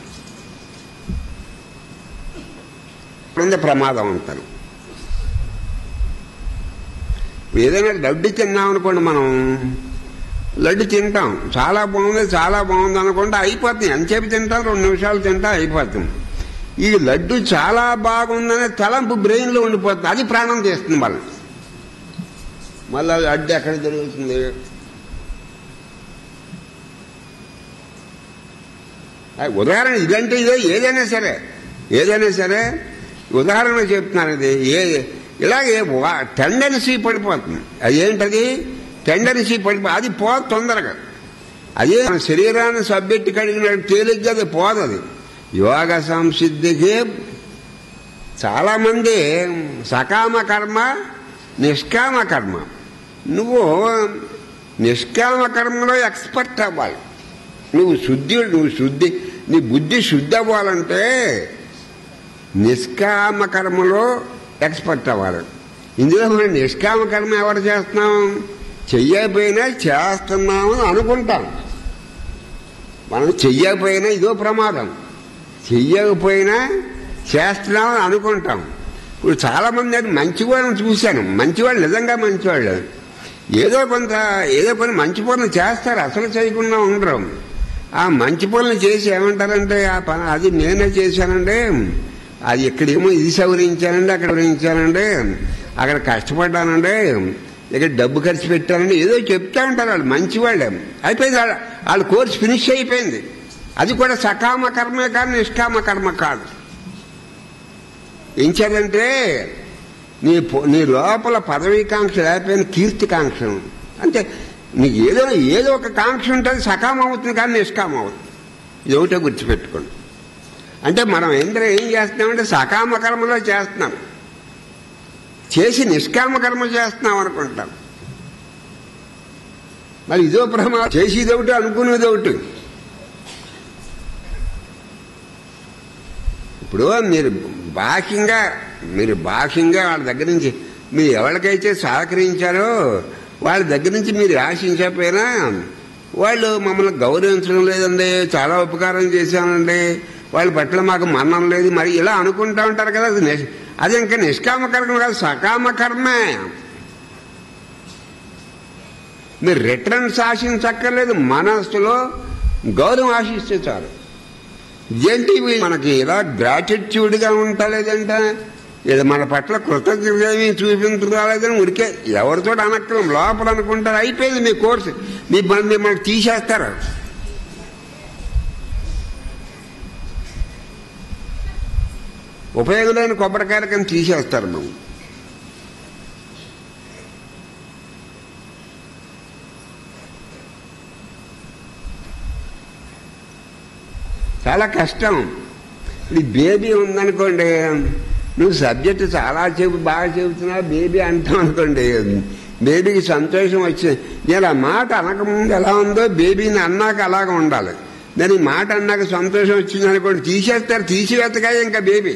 ఇప్పుడుంది ప్రమాదం అంటారు ఏదైనా లడ్డు తిన్నాం అనుకోండి మనం లడ్డు తింటాం చాలా బాగుంది చాలా బాగుంది అనుకుంటే అయిపోతుంది ఎంతసేపు తింటాం రెండు నిమిషాలు తింటా అయిపోతుంది ఈ లడ్డు చాలా బాగుందనే తలంపు బ్రెయిన్లో ఉండిపోతుంది అది ప్రాణం చేస్తుంది మళ్ళీ మళ్ళీ లడ్డు ఎక్కడ జరుగుతుంది ఉదాహరణ ఇదంటే ఇదే ఏదైనా సరే ఏదైనా సరే ఉదాహరణ చెప్తున్నాను ఇది ఏ ఇలాగే టెండెన్సీ పడిపోతుంది అదేంటది టెండెన్సీ పడిపో అది పోదు తొందరగా అదే మన శరీరాన్ని సబ్జెక్టు కడిగినట్టు తేలిగ్గా అది పోదు అది యోగ సంసిద్ధికి చాలా మంది సకామ కర్మ నిష్కామ కర్మ నువ్వు నిష్కామ కర్మలో ఎక్స్పర్ట్ అవ్వాలి నువ్వు శుద్ధి నువ్వు శుద్ధి నీ బుద్ధి శుద్ధి అవ్వాలంటే నిష్కామ కర్మలో ఎక్స్పర్ట్ అవ్వాలి ఇందులో మనం నిష్కామ కర్మ ఎవరు చేస్తున్నాం చెయ్యకపోయినా చేస్తున్నామని అనుకుంటాం మనం చెయ్యకపోయినా ఇదో ప్రమాదం చెయ్యకపోయినా చేస్తున్నామని అనుకుంటాం ఇప్పుడు చాలా మంది అది మంచివాళ్ళని చూశాను మంచివాళ్ళు నిజంగా మంచివాళ్ళు ఏదో కొంత ఏదో కొన్ని మంచి పనులు చేస్తారు అసలు చేయకుండా ఉండరు ఆ మంచి పనులు చేసి ఏమంటారంటే ఆ పని అది నేనే చేశానండి అది ఇక్కడేమో ఇది సవరించానండి అక్కడ సవరించానండి అక్కడ కష్టపడ్డానండి ఇక్కడ డబ్బు ఖర్చు పెట్టానండి ఏదో చెప్తా ఉంటారు వాళ్ళు మంచివాళ్ళే అయిపోయింది వాళ్ళ వాళ్ళ కోర్సు ఫినిష్ అయిపోయింది అది కూడా సకామ కర్మే కానీ నిష్కామ కర్మ కాదు ఏం చేయాలంటే నీ నీ లోపల పదవీకాంక్ష లేకపోయిన కీర్తికాంక్ష అంటే నీకు ఏదో ఏదో ఒక కాంక్ష ఉంటుంది సకామం అవుతుంది కానీ నిష్కామం అవుతుంది ఇది ఒకటే గుర్తుపెట్టుకోండి అంటే మనం ఏంటో ఏం చేస్తున్నామంటే సకామ కర్మలో చేస్తున్నాం చేసి నిష్కామ కర్మ చేస్తున్నాం అనుకుంటాం మరి ఇదో ప్రమాదం చేసేది ఒకటి అనుకునేది ఒకటి ఇప్పుడు మీరు బాహ్యంగా మీరు బాహ్యంగా వాళ్ళ దగ్గర నుంచి మీరు ఎవరికైతే సహకరించారో వాళ్ళ దగ్గర నుంచి మీరు ఆశించకపోయినా వాళ్ళు మమ్మల్ని గౌరవించడం లేదండి చాలా ఉపకారం చేశానండి వాళ్ళ పట్ల మాకు మన్నం లేదు మరి ఇలా అనుకుంటా ఉంటారు కదా అది నిష్- అది ఇంకా నిష్కామ కర్మ కాదు సకామ కర్మే మీరు రిటర్న్స్ ఆశించక్కర్లేదు మనస్సులో గౌరవం ఆశిస్తే చాలు ఏంటి ఇవి మనకి ఇలా గ్రాటిట్యూడ్ గా ఉంటలేదంట ఇది మన పట్ల కృతజ్ఞత ఏమీ చూపించరాలేదని ఉడికే ఎవరితో అనక్కలం లోపల అనుకుంటారు అయిపోయింది మీ కోర్సు మీ మన మిమ్మల్ని తీసేస్తారు ఉపయోగం లేని కొబ్బరికాయల కింద తీసేస్తారు మేము చాలా కష్టం ఈ బేబీ ఉందనుకోండి నువ్వు సబ్జెక్ట్ చాలా చెబు బాగా చెబుతున్నావు బేబీ అంటాం అనుకోండి బేబీకి సంతోషం వచ్చింది నేను ఆ మాట అనకముందు ఎలా ఉందో బేబీని అన్నాక అలాగ ఉండాలి నేను ఈ మాట అన్నాక సంతోషం వచ్చింది అనుకోండి తీసేస్తారు తీసివేత్తగా ఇంకా బేబీ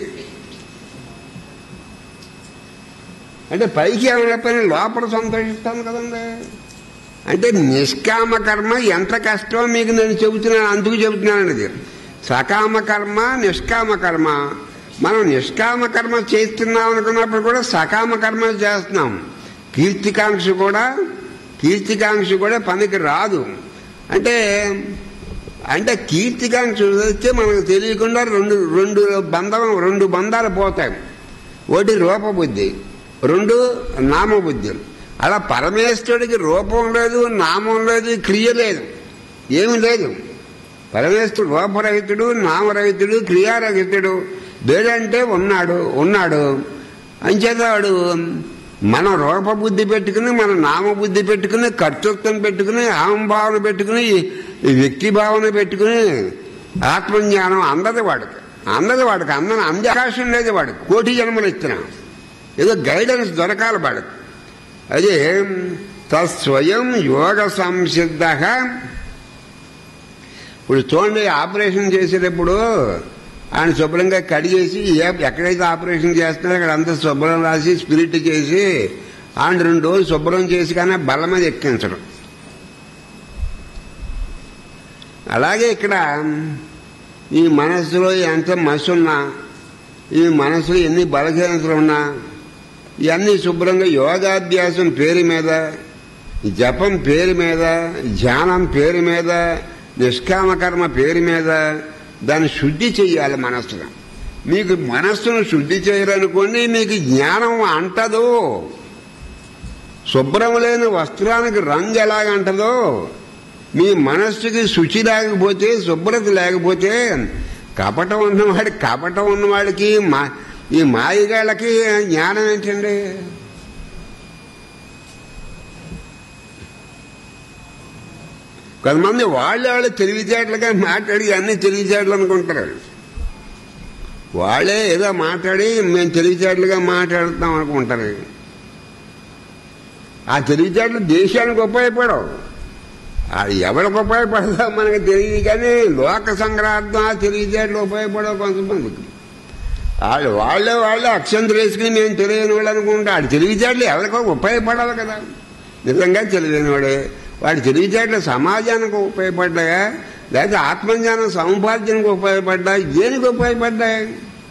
అంటే పైకి ఏమైనా లోపల సంతోషిస్తాను కదండి అంటే నిష్కామ కర్మ ఎంత కష్టమో మీకు నేను చెబుతున్నాను అందుకు చెబుతున్నానండి సకామ కర్మ నిష్కామ కర్మ మనం నిష్కామ కర్మ చేస్తున్నాం అనుకున్నప్పుడు కూడా సకామ కర్మ చేస్తున్నాం కీర్తికాంక్ష కూడా కీర్తికాంక్ష కూడా పనికి రాదు అంటే అంటే కీర్తికాంక్ష వస్తే మనకు తెలియకుండా రెండు రెండు బంధం రెండు బంధాలు పోతాయి ఒకటి రూపబుద్ధి రెండు నామబుద్ధి అలా పరమేశ్వరుడికి రూపం లేదు నామం లేదు క్రియ లేదు ఏమి లేదు పరమేశ్వరుడు రూపరహితుడు నామరహితుడు క్రియారహితుడు లేదంటే ఉన్నాడు ఉన్నాడు అంచేత వాడు మన రూపబుద్ధి పెట్టుకుని మన నామబుద్ధి పెట్టుకుని కర్తృత్వం పెట్టుకుని అహంభావన పెట్టుకుని ఈ వ్యక్తి భావన పెట్టుకుని ఆత్మజ్ఞానం అందది వాడికి అందది వాడికి అందని అందే అవకాశం లేదు వాడికి కోటి జన్మలు ఇస్తున్నా ఏదో గైడెన్స్ దొరకాలి వాడికి అదే తస్వయం యోగ సంసిద్ధ ఇప్పుడు చూడండి ఆపరేషన్ చేసేటప్పుడు ఆయన శుభ్రంగా కడిగేసి ఏ- ఎక్కడైతే ఆపరేషన్ చేస్తున్నారో అక్కడ అంతా శుభ్రం రాసి స్పిరిట్ చేసి ఆయన రెండు రోజులు శుభ్రం చేసి కానీ బల్ల మీద ఎక్కించడం అలాగే ఇక్కడ ఈ మనస్సులో ఎంత మసి ఉన్నా ఈ మనసులో ఎన్ని బలహీనతలు ఉన్నా ఇవన్నీ శుభ్రంగా యోగాభ్యాసం పేరు మీద జపం పేరు మీద ధ్యానం పేరు మీద నిష్కామకర్మ పేరు మీద దాన్ని శుద్ధి చెయ్యాలి మనస్సును మీకు మనస్సును శుద్ధి చేయరనుకోండి మీకు జ్ఞానం అంటదు శుభ్రం లేని వస్త్రానికి రంగు ఎలాగంటదో మీ మనస్సుకి శుచి లేకపోతే శుభ్రత లేకపోతే కపటం ఉన్నవాడి కపటం ఉన్నవాడికి మా ఈ మాయగాళ్ళకి జ్ఞానం ఏంటండి కొంతమంది వాళ్ళే వాళ్ళు తెలివితేటలుగా మాట్లాడి అన్ని తెలివితేటలు అనుకుంటారు వాళ్ళే ఏదో మాట్లాడి మేము తెలివితేటలుగా మాట్లాడుతాం అనుకుంటారు ఆ తెలివితేటలు దేశానికి ఉపయోగపడవు అది ఎవరికి ఉపయోగపడదో మనకు తెలియదు కానీ లోక సంగ్రహార్థం ఆ తెలివితేటలు ఉపయోగపడవు కొంతమందికి వాళ్ళు వాళ్ళే వాళ్ళే అక్షంతలు వేసుకుని మేము తెలియని వాళ్ళు అనుకుంటే ఆడు తెలివితేటలు ఎవరికో ఉపయోగపడాలి కదా నిజంగా తెలియని వాడే వాడి తెలివితేటలు సమాజానికి ఉపయోగపడ్డాయా లేకపోతే ఆత్మజ్ఞానం సముపార్జనకు ఉపయోగపడ్డాయి దేనికి ఉపయోగపడ్డాయి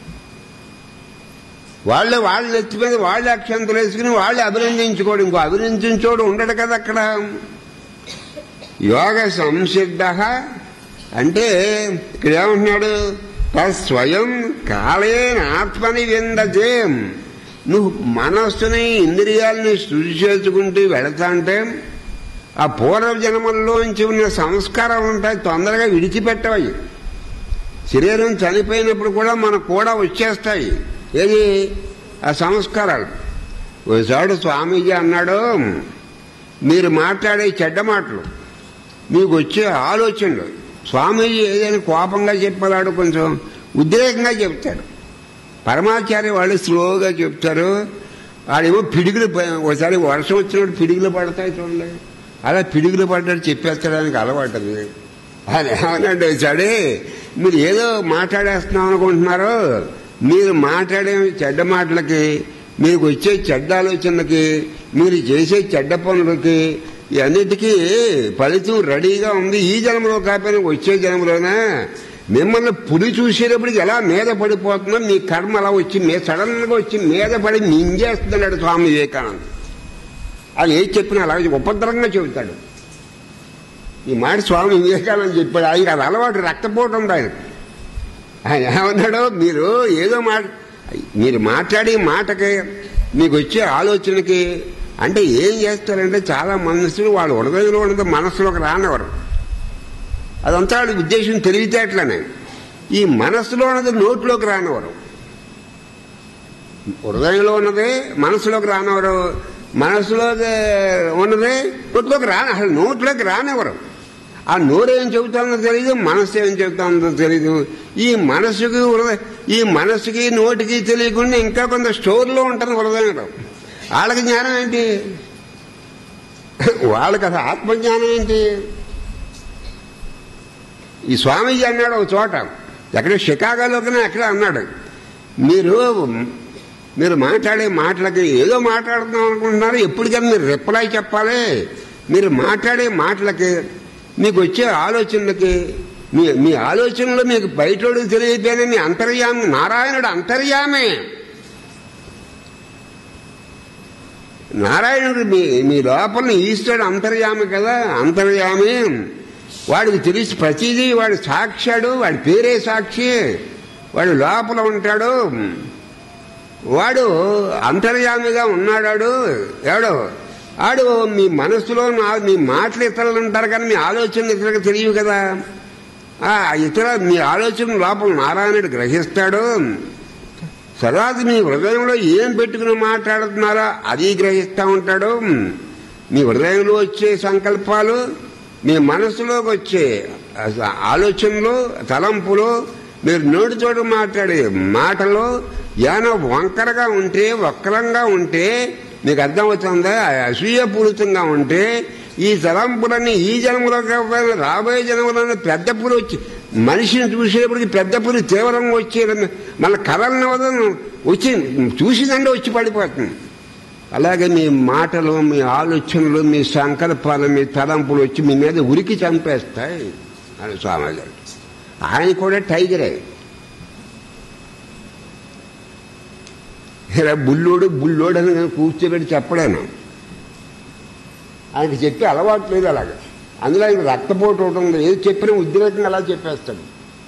వాళ్ళే వాళ్ళ నెత్తి మీద వాళ్ళే అక్షంతలు వేసుకుని వాళ్ళే అభినందించుకోడు ఇంకో అభినందించోడు ఉండడు కదా అక్కడ యోగ సంసిద్ధ అంటే ఇక్కడ ఏమంటున్నాడు స్వయం కాలేన ఆత్మని విందతే నువ్వు మనస్సుని ఇంద్రియాలని శుద్ధి చేసుకుంటూ వెళతా అంటే ఆ పూర్వ జన్మల్లోంచి ఉన్న సంస్కారాలు ఉంటాయి తొందరగా విడిచిపెట్టవయి శరీరం చనిపోయినప్పుడు కూడా మనకు కూడా వచ్చేస్తాయి ఏది ఆ సంస్కారాలు ఒకసారి స్వామీజీ అన్నాడు మీరు మాట్లాడే చెడ్డ మాటలు మీకు వచ్చే ఆలోచనలు స్వామీజీ ఏదైనా కోపంగా చెప్పాడు కొంచెం ఉద్రేకంగా చెప్తాడు పరమాచార్య వాళ్ళు స్లోగా చెప్తారు వాడేమో పిడుగులు ప- ఒకసారి వర్షం వచ్చినప్పుడు పిడుగులు పడతాయి చూడండి అలా పిడుగులు పడ్డాడు చెప్పేస్తాడానికి అలవాటు అది అది ఏమనండి సరే మీరు ఏదో మాట్లాడేస్తున్నాం అనుకుంటున్నారు మీరు మాట్లాడే చెడ్డ మాటలకి మీకు వచ్చే చెడ్డ ఆలోచనలకి మీరు చేసే చెడ్డ పనులకి ఇవన్నిటికీ ఫలితం రెడీగా ఉంది ఈ జన్మలో కాకపోయినా వచ్చే జన్మలోనే మిమ్మల్ని పులి చూసేటప్పటికి ఎలా మీద పడిపోతుందో మీ కర్మ అలా వచ్చి మే సడన్ గా వచ్చి మీద పడి మింగేస్తున్నాడు స్వామి వివేకానంద అది ఏది చెప్పినా అలాగే ఉపద్రంగా చెబుతాడు ఈ మాట స్వామి వివేకానంద చెప్పాడు ఆయన అది అలవాటు రక్తపోటు ఉంది ఆయన ఆయన ఏమన్నాడు మీరు ఏదో మాట మీరు మాట్లాడే మాటకి మీకు వచ్చే ఆలోచనకి అంటే ఏం చేస్తారంటే చాలా మనుషులు వాళ్ళు హృదయంలో ఉన్నది మనస్సులోకి రానివ్వరు అదంతా వాళ్ళ ఉద్దేశం తెలివితేటలనే ఈ మనస్సులో ఉన్నది నోట్లోకి రానివ్వరు హృదయంలో ఉన్నది మనసులోకి రానివ్వరు మనసులోకి ఉన్నది నోట్లోకి రాని అసలు నోట్లోకి రానివ్వరు ఆ నోరు ఏం చెబుతుందో తెలియదు మనసు ఏం చెబుతుందో తెలియదు ఈ మనసుకి హృదయ ఈ మనసుకి నోటికి తెలియకుండా ఇంకా కొంత స్టోర్లో ఉంటుంది హృదయంలో వాళ్ళకి జ్ఞానం ఏంటి వాళ్ళకి అసలు ఆత్మజ్ఞానం ఏంటి ఈ స్వామీజీ అన్నాడు ఒక చోట ఎక్కడ షికాగోలోకనే ఎక్కడ అన్నాడు మీరు మీరు మాట్లాడే మాటలకి ఏదో మాట్లాడుతున్నాం అనుకుంటున్నారు ఎప్పటికైనా మీరు రిప్లై చెప్పాలి మీరు మాట్లాడే మాటలకి మీకు వచ్చే ఆలోచనలకి మీ మీ ఆలోచనలు మీకు బయటోడు తెలియపోయిన మీ అంతర్యామి నారాయణుడు అంతర్యామే నారాయణుడు మీ మీ లోపల ఈశ్వరుడు అంతర్యామి కదా అంతర్యామి వాడికి తెలిసి ప్రతిదీ వాడు సాక్షాడు వాడి పేరే సాక్షి వాడు లోపల ఉంటాడు వాడు అంతర్యామిగా ఉన్నాడు ఎవడు ఆడు మీ మనసులో నా- మీ మాటలు ఇతరులు అంటారు కానీ మీ ఆలోచనలు ఇతరులకు తెలియవు కదా ఆ ఇతర మీ ఆలోచన లోపల నారాయణుడు గ్రహిస్తాడు తర్వాత మీ హృదయంలో ఏం పెట్టుకుని మాట్లాడుతున్నారో అది గ్రహిస్తూ ఉంటాడు మీ హృదయంలో వచ్చే సంకల్పాలు మీ మనసులోకి వచ్చే ఆలోచనలు తలంపులు మీరు నోటితోటి మాట్లాడే మాటలు ఏమైనా వంకరగా ఉంటే వక్రంగా ఉంటే మీకు అర్థమవుతుందా అసూయపూరితంగా ఉంటే ఈ తలంపులన్నీ ఈ జన్మలో కాకపోయినా రాబోయే జన్మలోనే పెద్ద పులి వచ్చి మనిషిని చూసేటప్పటికి పెద్ద పులి తీవ్రంగా వచ్చే మళ్ళీ కథలను వదలను వచ్చి చూసిందంటే వచ్చి పడిపోతుంది అలాగే మీ మాటలు మీ ఆలోచనలు మీ సంకల్పాలు మీ తలంపులు వచ్చి మీ మీద ఉరికి చంపేస్తాయి అని స్వామి గారు ఆయన కూడా టైగరే ఇలా బుల్లోడు బుల్లోడు అని నేను కూర్చోబెట్టి చెప్పడాను ఆయనకి చెప్పి అలవాటు లేదు అలాగా అందులో ఆయన రక్తపోటు ఒకటి ఉంది ఏది చెప్పినా ఉద్రేకంగా అలా చెప్పేస్తాడు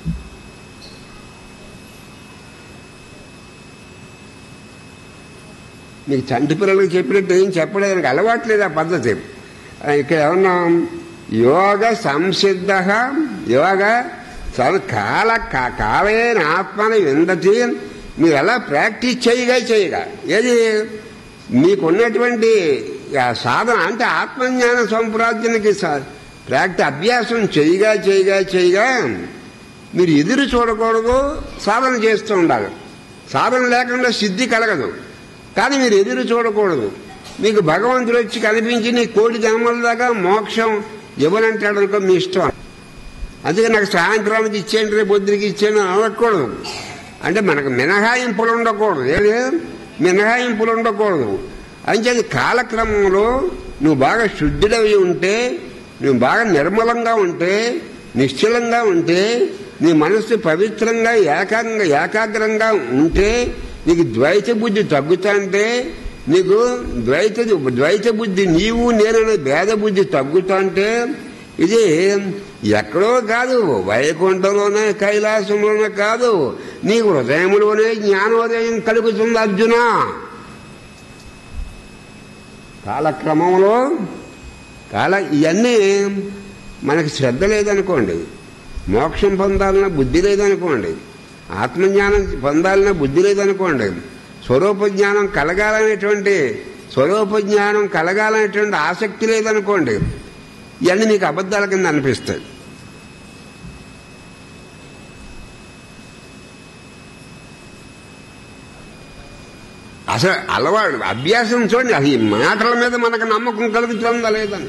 మీకు చంటి పిల్లలకి చెప్పినట్టు ఏం చెప్పలేదు ఆయనకి అలవాటు లేదు ఆ పద్ధతి ఆ, ఇక్కడ ఏమన్నా యోగ సంసిద్ధ యోగ చాలా కాల కా- కాలేన ఆత్మని విందతి మీరు ఎలా ప్రాక్టీస్ చేయగా చేయగా ఏది మీకున్నటువంటి ఆ సాధన అంటే ఆత్మజ్ఞాన సంప్రార్థనకి సా- ప్రాక్టీ అభ్యాసం చేయగా చేయగా చేయగా మీరు ఎదురు చూడకూడదు సాధన చేస్తూ ఉండాలి సాధన లేకుండా సిద్ధి కలగదు కానీ మీరు ఎదురు చూడకూడదు మీకు భగవంతుడు వచ్చి కనిపించి నీ కోటి జన్మల దాకా మోక్షం ఇవ్వనంటాడు అనుకో మీ ఇష్టం అందుకే నాకు సాయంత్రానికి ఇచ్చేయండి రేపు పొద్దురికి ఇచ్చేయండి అని అనకూడదు అంటే మనకు మినహాయింపులు ఉండకూడదు ఏది మినహాయింపులు ఉండకూడదు అంచేది కాలక్రమంలో నువ్వు బాగా శుద్ధుడవి ఉంటే నువ్వు బాగా నిర్మలంగా ఉంటే నిశ్చలంగా ఉంటే నీ మనస్సు పవిత్రంగా ఏకాంగా ఏకాగ్రంగా ఉంటే నీకు ద్వైత బుద్ధి తగ్గుతాంటే నీకు ద్వైత ద్వైత బుద్ధి నీవు నేననే భేద బుద్ధి తగ్గుతాంటే ఇది ఎక్కడో కాదు వైకుంఠంలోనే కైలాసంలోనే కాదు నీ హృదయంలోనే జ్ఞానోదయం కలుగుతుంది అర్జున కాలక్రమంలో కాల ఇవన్నీ మనకి శ్రద్ధ లేదనుకోండి మోక్షం పొందాలన్న బుద్ధి లేదనుకోండి ఆత్మజ్ఞానం పొందాలన్న బుద్ధి లేదనుకోండి స్వరూప జ్ఞానం కలగాలనేటువంటి స్వరూప జ్ఞానం కలగాలనేటువంటి ఆసక్తి లేదనుకోండి ఇవన్నీ నీకు అబద్ధాల కింద అనిపిస్తాయి అసలు అలవాటు అభ్యాసం చూడండి అది మాటల మీద మనకు నమ్మకం కలుగుతుందా లేదని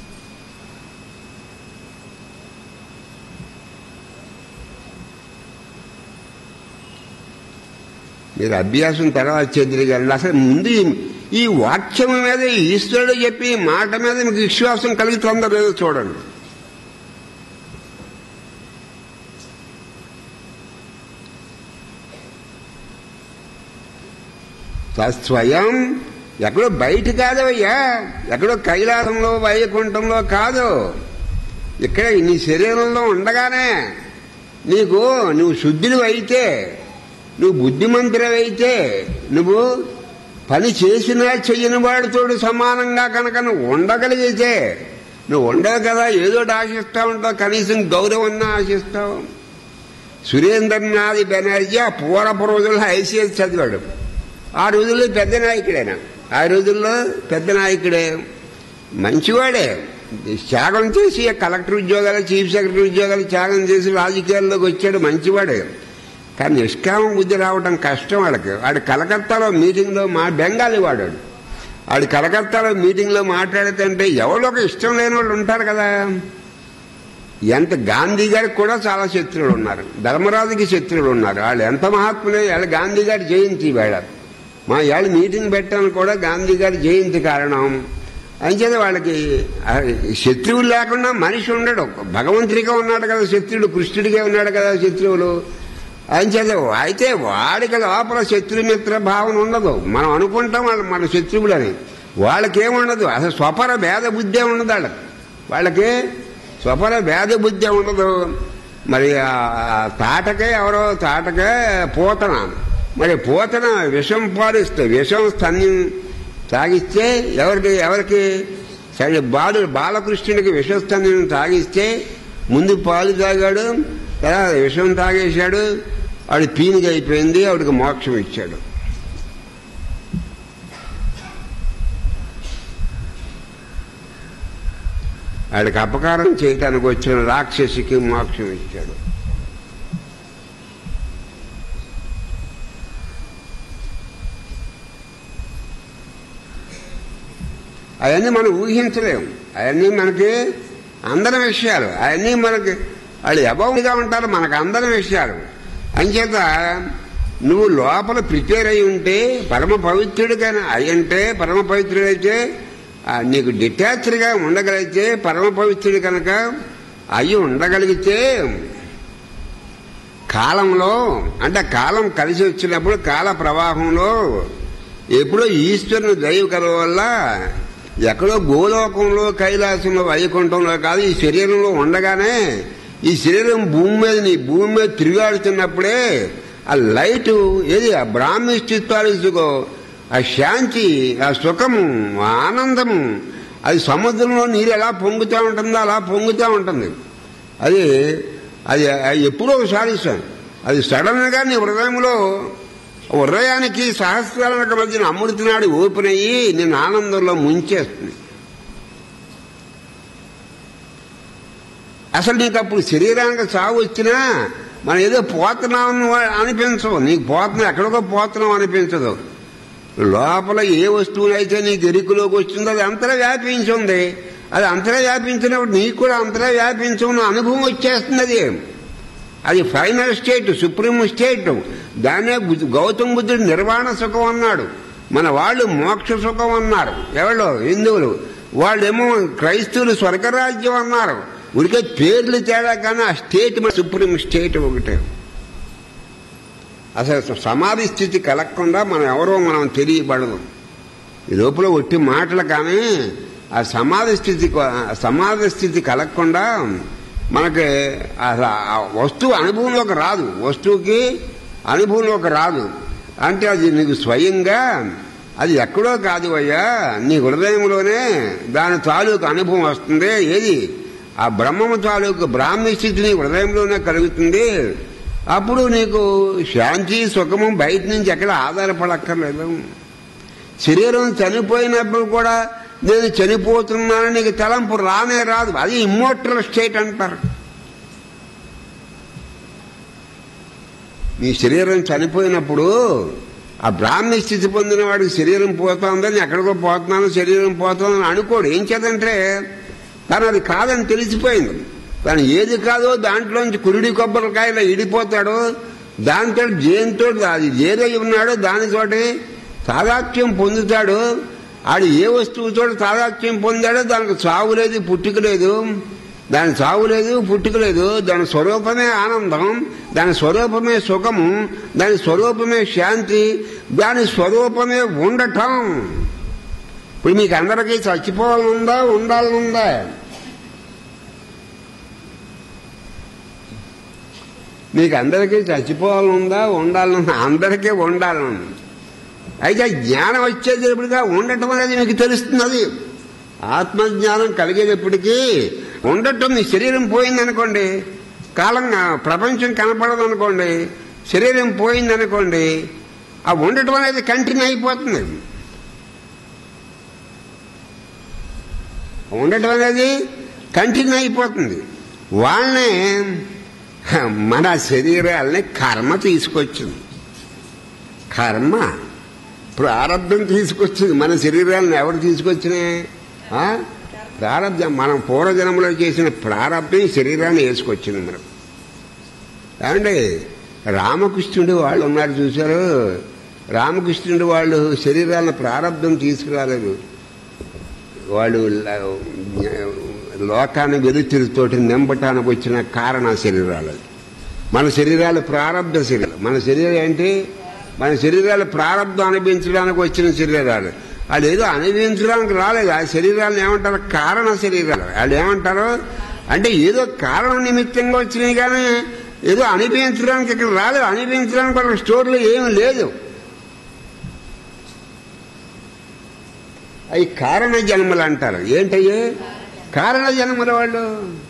మీరు అభ్యాసం తర్వాత చెదిరిగారండి అసలు ముందు ఈ- ఈ వాక్యం మీద ఈశ్వరుడు చెప్పి ఈ మాట మీద మీకు విశ్వాసం కలుగుతుందో లేదో చూడండి స్వయం ఎక్కడో బయట కాదు అయ్యా ఎక్కడో కైలాసంలో వైకుంఠంలో కాదు ఇక్కడ నీ శరీరంలో ఉండగానే నీకు నువ్వు శుద్ధుడు అయితే నువ్వు బుద్ధిమంతుడవైతే నువ్వు పని చేసినా చెయ్యని వాడితోడు సమానంగా కనుక నువ్వు ఉండగలిగితే నువ్వు ఉండవు కదా ఏదో ఒకటి ఆశిస్తా ఉంటావు కనీసం గౌరవన్నా ఆశిస్తావు సురేంద్రనాథ్ బెనర్జీ ఆ పూర్వపు రోజుల్లో ఐసీఎస్ చదివాడు ఆ రోజుల్లో పెద్ద నాయకుడేనా ఆ రోజుల్లో పెద్ద నాయకుడే మంచివాడే త్యాగం చేసి కలెక్టర్ ఉద్యోగాలు చీఫ్ సెక్రటరీ ఉద్యోగాలు త్యాగం చేసి రాజకీయాల్లోకి వచ్చాడు మంచివాడే కానీ నిష్కామ బుద్ధి రావడం కష్టం వాడికి వాడు కలకత్తాలో మీటింగ్లో మా బెంగాలీ వాడాడు వాడు కలకత్తాలో మీటింగ్లో మాట్లాడుతుంటే ఎవరో ఒక ఇష్టం లేని వాళ్ళు ఉంటారు కదా ఎంత గాంధీ గారికి కూడా చాలా శత్రువులు ఉన్నారు ధర్మరాజుకి శత్రువులు ఉన్నారు వాళ్ళు ఎంత మహాత్ములే వాళ్ళ గాంధీ గారి జయంతి వేళ మా ఇవాళ మీటింగ్ పెట్టాను కూడా గాంధీ గారి జయంతి కారణం అంచేత వాళ్ళకి ఆ, శత్రువులు లేకుండా మనిషి ఉండడు భగవంతుడిగా ఉన్నాడు కదా శత్రుడు కృష్ణుడిగా ఉన్నాడు కదా శత్రువులు అంచేత అయితే వాడికి లోపల శత్రుమిత్ర భావన ఉండదు మనం అనుకుంటాం వాళ్ళు మన శత్రువులని వాళ్ళకేముండదు అసలు స్వపర భేద బుద్ధే ఉండదు వాళ్ళకి వాళ్ళకి స్వపర భేద బుద్ధి ఉండదు మరి ఆ తాటకే ఎవరో తాటకే పూతన మరి పూతన విషం పాలిస్తే విషం స్తన్యం తాగిస్తే ఎవరికి ఎవరికి సరే బాలు బాలకృష్ణుడికి విషస్తన్యం తాగిస్తే ముందు పాలు తాగాడు తర్వాత విషం తాగేశాడు ఆవిడ పీనుగా అయిపోయింది ఆవిడకి మోక్షం ఇచ్చాడు ఆడికి అపకారం చేయటానికి వచ్చిన రాక్షసికి మోక్షం ఇచ్చాడు అవన్నీ మనం ఊహించలేము అవన్నీ మనకి అందరి విషయాలు అవన్నీ మనకి వాళ్ళు అభౌగా ఉంటారు మనకు అందరి విషయాలు అంచేత నువ్వు లోపల ప్రిపేర్ అయి ఉంటే పరమ పవిత్రుడికైనా అయ్యంటే పరమ పవిత్రుడైతే ఆ, నీకు డిటాచ్డ్గా ఉండగలిగితే పరమ పవిత్రుడు కనుక అయి ఉండగలిగితే కాలంలో అంటే కాలం కలిసి వచ్చినప్పుడు కాల ప్రవాహంలో ఎప్పుడో ఈశ్వరుని దైవ కలవ వల్ల ఎక్కడో గోలోకంలో కైలాసంలో వైకుంఠంలో కాదు ఈ శరీరంలో ఉండగానే ఈ శరీరం భూమి మీద నీ భూమి మీద తిరిగాడుతున్నప్పుడే ఆ లైట్ ఏది ఆ బ్రాహ్మిష్టిత్వాలు ఆ శాంతి ఆ సుఖము ఆ ఆనందము అది సముద్రంలో నీరు ఎలా పొంగుతూ ఉంటుందో అలా పొంగుతూ ఉంటుంది అది అది అది ఎప్పుడో ఒకసారి ఇస్తాను అది సడన్ గా నీ హృదయంలో హృదయానికి సహస్రాలకు మధ్యన అమృతనాడు ఓపెన్ అయ్యి నేను ఆనందంలో ముంచేస్తుంది అసలు నీకు అప్పుడు శరీరానికి చావు వచ్చినా మనం ఏదో పోతున్నామని అనిపించవు నీకు పోతున్నాం ఎక్కడికో పోతున్నాం అనిపించదు లోపల ఏ వస్తువునైతే నీకు ఎరుకులోకి వచ్చిందో అది అంతరా వ్యాపించి ఉంది అది అంతరా వ్యాపించినప్పుడు నీకు కూడా అంతరా వ్యాపించిన అనుభవం వచ్చేస్తుంది అది అది ఫైనల్ స్టేట్ సుప్రీం స్టేట్ దాన్నే బుద్ధ- గౌతమ బుద్ధుడు నిర్వాణ సుఖం అన్నాడు మన వాళ్ళు మోక్ష సుఖం అన్నారు ఎవరు హిందువులు వాళ్ళేమో క్రైస్తవులు స్వర్గరాజ్యం అన్నారు ఉడికే పేర్లు తేడా కానీ ఆ స్టేట్ మన సుప్రీం స్టేట్ ఒకటే అసలు సమాధి స్థితి కలగకుండా మనం ఎవరో మనం తెలియబడదు ఈ లోపల ఒట్టి మాటలు కానీ ఆ సమాధి స్థితి ఆ సమాధి స్థితి కలగకుండా మనకి అసలు ఆ వస్తువు అనుభవంలోకి రాదు వస్తువుకి అనుభవంలోకి రాదు అంటే అది నీకు స్వయంగా అది ఎక్కడో కాదు అయ్యా నీ హృదయంలోనే దాని తాలూకు అనుభవం వస్తుంది ఏది ఆ బ్రహ్మము తాలూకు బ్రాహ్మీ స్థితి నీ హృదయంలోనే కలుగుతుంది అప్పుడు నీకు శాంతి సుఖము బయట నుంచి ఎక్కడ ఆధారపడక్కర్లేదు శరీరం చనిపోయినప్పుడు కూడా నేను చనిపోతున్నానని నీకు తలంపు రానే రాదు అది ఇమ్మోటల్ స్టేట్ అంటారు నీ శరీరం చనిపోయినప్పుడు ఆ బ్రాహ్మీ స్థితి పొందిన వాడికి శరీరం పోతుందని ఎక్కడికో పోతున్నాను శరీరం పోతుందని అనుకోడు ఏం చేద్దంటే తను అది కాదని తెలిసిపోయింది తను ఏది కాదో దాంట్లోంచి కురుడి కొబ్బరికాయలో ఇడిపోతాడు దాంతో జయంతో అది ఏదై ఉన్నాడో దానితోటి తాదాత్మ్యం పొందుతాడు ఆడు ఏ వస్తువుతో తాదాత్మ్యం పొందాడో దానికి చావు లేదు పుట్టుక లేదు దాని చావు లేదు పుట్టుక లేదు దాని స్వరూపమే ఆనందం దాని స్వరూపమే సుఖము దాని స్వరూపమే శాంతి దాని స్వరూపమే ఉండటం ఇప్పుడు మీకు అందరికీ చచ్చిపోవాలనుందా ఉండాలనుందా మీకు అందరికీ చచ్చిపోవాలనుందా ఉండాలనుందా అందరికీ ఉండాలనుంది అయితే జ్ఞానం వచ్చేటప్పటిగా ఉండటం అనేది మీకు తెలుస్తున్నది ఆత్మజ్ఞానం కలిగేటప్పటికీ ఉండటం మీ శరీరం పోయిందనుకోండి కాలం ప్రపంచం కనపడదు అనుకోండి శరీరం పోయిందనుకోండి ఆ ఉండటం అనేది కంటిన్యూ అయిపోతుంది ఉండటం అనేది కంటిన్యూ అయిపోతుంది వాళ్ళనే మన శరీరాలని కర్మ తీసుకొచ్చింది కర్మ ప్రారంభం తీసుకొచ్చింది మన శరీరాలను ఎవరు తీసుకొచ్చినాయి ఆ? ప్రారంభం మనం పూర్వజన్మలో చేసిన ప్రారంభం ఈ శరీరాన్ని వేసుకొచ్చింది మనం ఏమండి రామకృష్ణుడు వాళ్ళు ఉన్నారు చూశారు రామకృష్ణుడు వాళ్ళు శరీరాలను ప్రారంభం తీసుకురాలేదు వాళ్ళు ల- లోకాన్ని వెలుతురుతోటి నింపటానికి వచ్చిన కారణ శరీరాలు మన శరీరాలు ప్రారంభ శరీరాలు మన శరీరం ఏంటి మన శరీరాలు ప్రారంభం అనుభవించడానికి వచ్చిన శరీరాలు వాళ్ళు ఏదో అనుభవించడానికి రాలేదు ఆ శరీరాలను ఏమంటారు కారణ శరీరాలు వాళ్ళు ఏమంటారు అంటే ఏదో కారణ నిమిత్తంగా వచ్చినాయి కానీ ఏదో అనుభవించడానికి ఇక్కడ రాలేదు అనుభవించడానికి వాళ్ళ స్టోర్లో ఏమీ లేదు అవి కారణ జన్మలు అంటారు ఏంటయ్యే కారణ జన్మల వాళ్ళు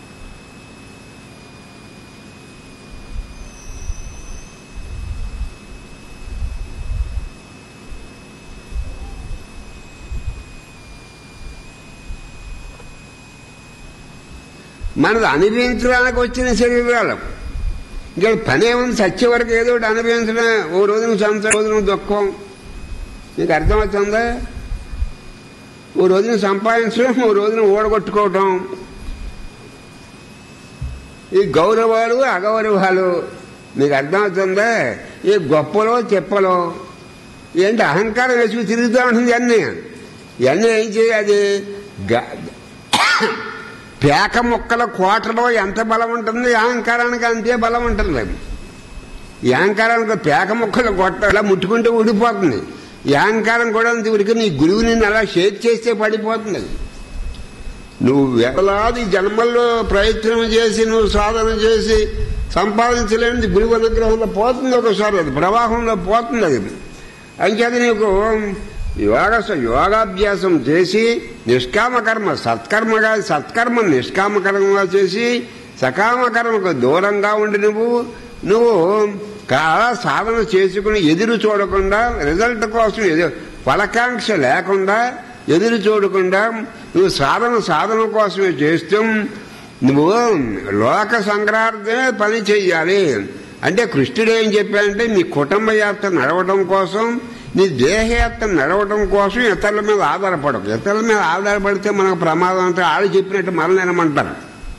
మనది అనుభవించడానికి వచ్చిన శరీరాలు ఇంకా పని ఏముంది సత్య వరకు ఏదో ఒకటి అనుభవించడం ఓ రోజున సంవత్సరం రోజున దుఃఖం నీకు అర్థమవుతుందా ఓ రోజున సంపాదించడం ఓ రోజున ఓడగొట్టుకోవటం ఈ గౌరవాలు అగౌరవాలు మీకు అర్థమవుతుందా ఈ గొప్పలో చెప్పలో ఏంటి అహంకారం వేసుకు తిరుగుతూ ఉంటుంది అన్నీ ఇవన్నీ ఏం చేయాలి గ- పేక ముక్కల కోటలో ఎంత బలం ఉంటుంది ఈ అహంకారానికి అంతే బలం ఉంటుంది ఈ అహంకారానికి పేక ముక్కలు కొట్ట ఇలా ముట్టుకుంటే ఊడిపోతుంది ఈ అహంకారం కూడా అంత ఉడికి నీ గురువుని అలా షేక్ చేస్తే పడిపోతుంది అది. నువ్వు వేలాది జన్మల్లో ప్రయత్నం చేసి నువ్వు సాధన చేసి సంపాదించలేనిది గురువు అనుగ్రహంలో పోతుంది ఒకసారి అది ప్రవాహంలో పోతుంది అది అంచేది నీకు యోగ యోగాభ్యాసం చేసి నిష్కామ కర్మ సత్కర్మగా సత్కర్మ నిష్కామ కర్మగా చేసి సకామ కర్మకు దూరంగా ఉండి నువ్వు నువ్వు చాలా సాధన చేసుకుని ఎదురు చూడకుండా రిజల్ట్ కోసం ఎదురు ఫలకాంక్ష లేకుండా ఎదురు చూడకుండా నువ్వు సాధన సాధన కోసమే చేస్తూ నువ్వు లోక సంగ్రహార్థమే పని చెయ్యాలి అంటే కృష్ణుడు ఏం చెప్పాడంటే నీ కుటుంబ యాత్ర నడవడం కోసం నీ దేహయాత్ర నడవడం కోసం ఇతరుల మీద ఆధారపడకు ఇతరుల మీద ఆధారపడితే మనకు ప్రమాదం అంటే వాళ్ళు చెప్పినట్టు మనం వినమంటారు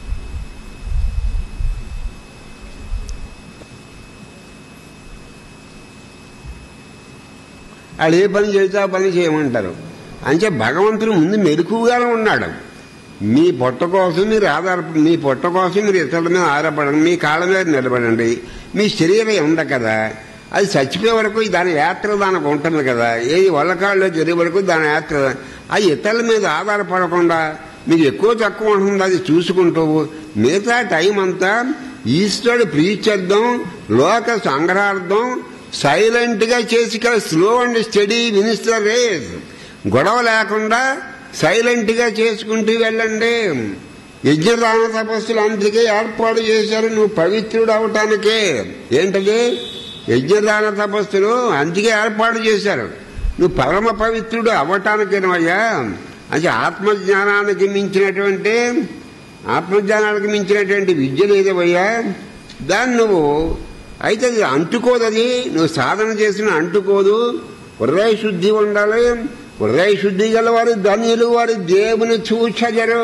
వాళ్ళు ఏ పని చేస్తే ఆ పని చేయమంటారు అంటే భగవంతుడు ముందు మెలకుగానే ఉన్నాడు మీ పొట్ట కోసం మీరు ఆధారపడి మీ పొట్ట కోసం మీరు ఇతరుల మీద ఆధారపడండి మీ కాళ్ళ మీద నిలబడండి మీ శరీరం ఉంది కదా అది చచ్చిపోయే వరకు దాని యాత్ర దానికి ఉంటుంది కదా ఏది వల్లకాళ్ళు జరిగే వరకు దాని యాత్ర అది ఇతరుల మీద ఆధారపడకుండా మీకు ఎక్కువ తక్కువ ఉంటుంది అది చూసుకుంటూ మిగతా టైం అంతా ఈశ్వరుడు ప్రీత్యర్థం లోక సంగ్రహార్థం సైలెంట్ గా చేసి slow and study minister race గొడవ లేకుండా సైలెంట్ గా చేసుకుంటూ వెళ్ళండి యజ్ఞదాన తపస్సులు అందుకే ఏర్పాటు చేశారు నువ్వు పవిత్రుడు అవటానికే ఏంటది యజ్ఞదాన తపస్సులు అందుకే ఏర్పాటు చేశారు నువ్వు పరమ పవిత్రుడు అవటానికేనయ్యా అంటే ఆత్మజ్ఞానానికి మించినటువంటి ఆత్మజ్ఞానానికి మించినటువంటి విద్య లేదవయ్యా దాన్ని నువ్వు అయితే అది అంటుకోదు అది నువ్వు సాధన చేసిన అంటుకోదు హృదయ శుద్ధి ఉండాలి హృదయ శుద్ధి గల వారు ధన్యులు వారు దేవుని చూచగరు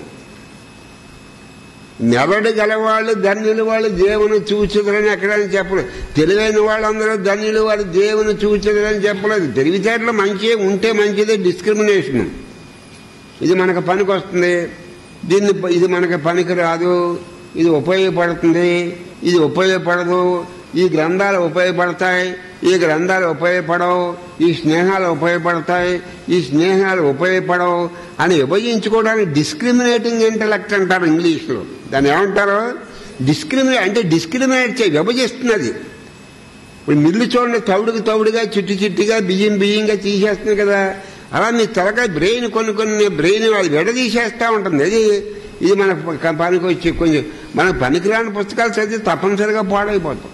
మెదడు గలవాళ్ళు ధన్యులు వాళ్ళు దేవుని చూచదురని ఎక్కడని చెప్పలేదు తెలివైన వాళ్ళందరూ ధన్యులు వారు దేవుని చూచదురని చెప్పలేదు తెలివితేటలు మంచి ఉంటే మంచిదే డిస్క్రిమినేషన్ ఇది మనకు పనికి వస్తుంది దీన్ని ఇది మనకి పనికి రాదు ఇది ఉపయోగపడుతుంది ఇది ఉపయోగపడదు ఈ గ్రంథాలు ఉపయోగపడతాయి ఈ గ్రంథాలు ఉపయోగపడవు ఈ స్నేహాలు ఉపయోగపడతాయి ఈ స్నేహాలు ఉపయోగపడవు అని విభజించుకోవడానికి డిస్క్రిమినేటింగ్ ఇంటలెక్ట్ అంటారు ఇంగ్లీష్లో దాన్ని ఏమంటారు డిస్క్రిమినేట్ అంటే డిస్క్రిమినేట్ చేయి విభజిస్తున్నది ఇప్పుడు మిల్లు చూడండి తౌడుకు తౌడుగా చిట్టు చిట్టుగా బియ్యం బియ్యంగా తీసేస్తుంది కదా అలా మీ తలకాయ బ్రెయిన్ కొన్ని కొన్ని బ్రెయిన్ అది విడదీసేస్తా ఉంటుంది అది ఇది మన పనికి వచ్చి కొంచెం మనకు పనికిరాని పుస్తకాలు చదివి తప్పనిసరిగా పాడైపోతాం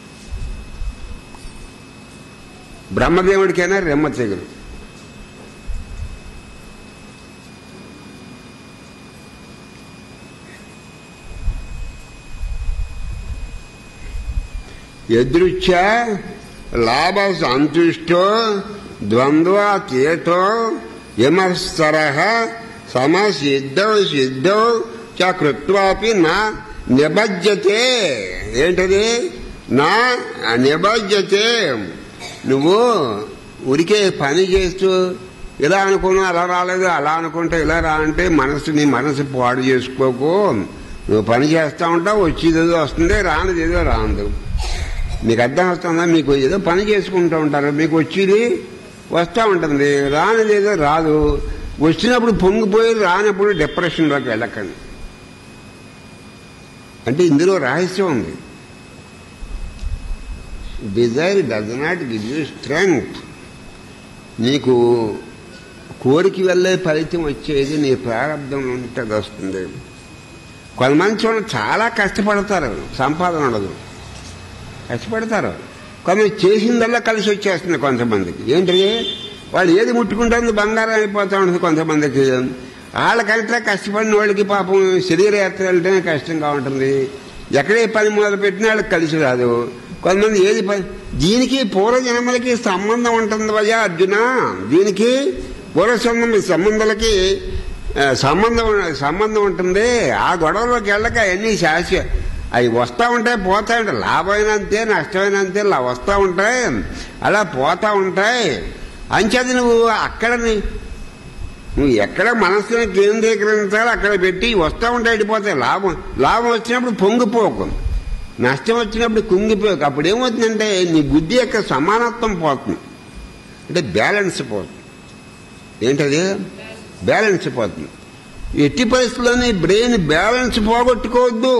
బ్రహ్మదేవుడికైనా రెమ్మ తెగులు ఎదృచ్ఛ లాభ సంతుష్టో ద్వంద్వాతీతో విమర్శర సమసిద్ధం సిద్ధం చ కృత్వాపి నా నిబజ్జతే ఏంటది నా నిబజ్జతే నువ్వు ఉరికే పని చేస్తూ ఇలా అనుకున్నా అలా రాలేదు అలా అనుకుంటే ఇలా రా అంటే మనసు నీ మనసు పాడు చేసుకోకు నువ్వు పని చేస్తా ఉంటావు వచ్చేది ఏదో వస్తుంది రానిది ఏదో రాదు మీకు అర్థం వస్తుందా మీకు ఏదో పని చేసుకుంటూ ఉంటారు మీకు వచ్చేది వస్తూ ఉంటుంది రానిది ఏదో రాదు వచ్చినప్పుడు పొంగిపోయి రానప్పుడు డిప్రెషన్లోకి వెళ్ళకండి అంటే ఇందులో రహస్యం ఉంది desire does not give you strength నీకు కోరికి వెళ్ళే ఫలితం వచ్చేది నీ ప్రారంభంలో ఉంటే అది వస్తుంది కొంతమంది చూడండి చాలా కష్టపడతారు సంపాదన ఉండదు కష్టపడతారు కొంతమంది చేసిందల్లా కలిసి వచ్చేస్తుంది కొంతమందికి ఏంటి వాళ్ళు ఏది ముట్టుకుంటుంది బంగారం అయిపోతూ ఉంటుంది కొంతమందికి వాళ్ళకంటే కష్టపడిన వాళ్ళకి పాపం శరీరయాత్ర వెళ్తేనే కష్టంగా ఉంటుంది ఎక్కడే పని మొదలు పెట్టినా వాళ్ళకి కలిసి రాదు కొంతమంది ఏది పని దీనికి పూర్వజన్మలకి సంబంధం ఉంటుంది వయ్యా అర్జున దీనికి పూర్వ సంబంధం సంబంధాలకి ఆ, సంబంధం సంబంధం ఉంటుంది ఆ గొడవలోకి వెళ్ళక అన్ని శాశ్వ అవి వస్తూ ఉంటాయి పోతా ఉంటాయి లాభమైన అంతే నష్టమైన అంతే ఇలా వస్తూ ఉంటాయి అలా పోతా ఉంటాయి అంచేది నువ్వు అక్కడ నీ- నువ్వు ఎక్కడ మనసుని కేంద్రీకరించాలో అక్కడ పెట్టి వస్తూ ఉంటాయి వెళ్ళిపోతాయి లాభం లాభం వచ్చినప్పుడు పొంగిపోకు నష్టం వచ్చినప్పుడు కుంగిపోకు అప్పుడు ఏమవుతుందంటే నీ బుద్ధి యొక్క సమానత్వం పోతుంది అంటే బ్యాలెన్స్ పోతుంది ఏంటది బ్యాలెన్స్ పోతుంది ఎట్టి పరిస్థితుల్లోని బ్రెయిన్ బ్యాలెన్స్ పోగొట్టుకోవద్దు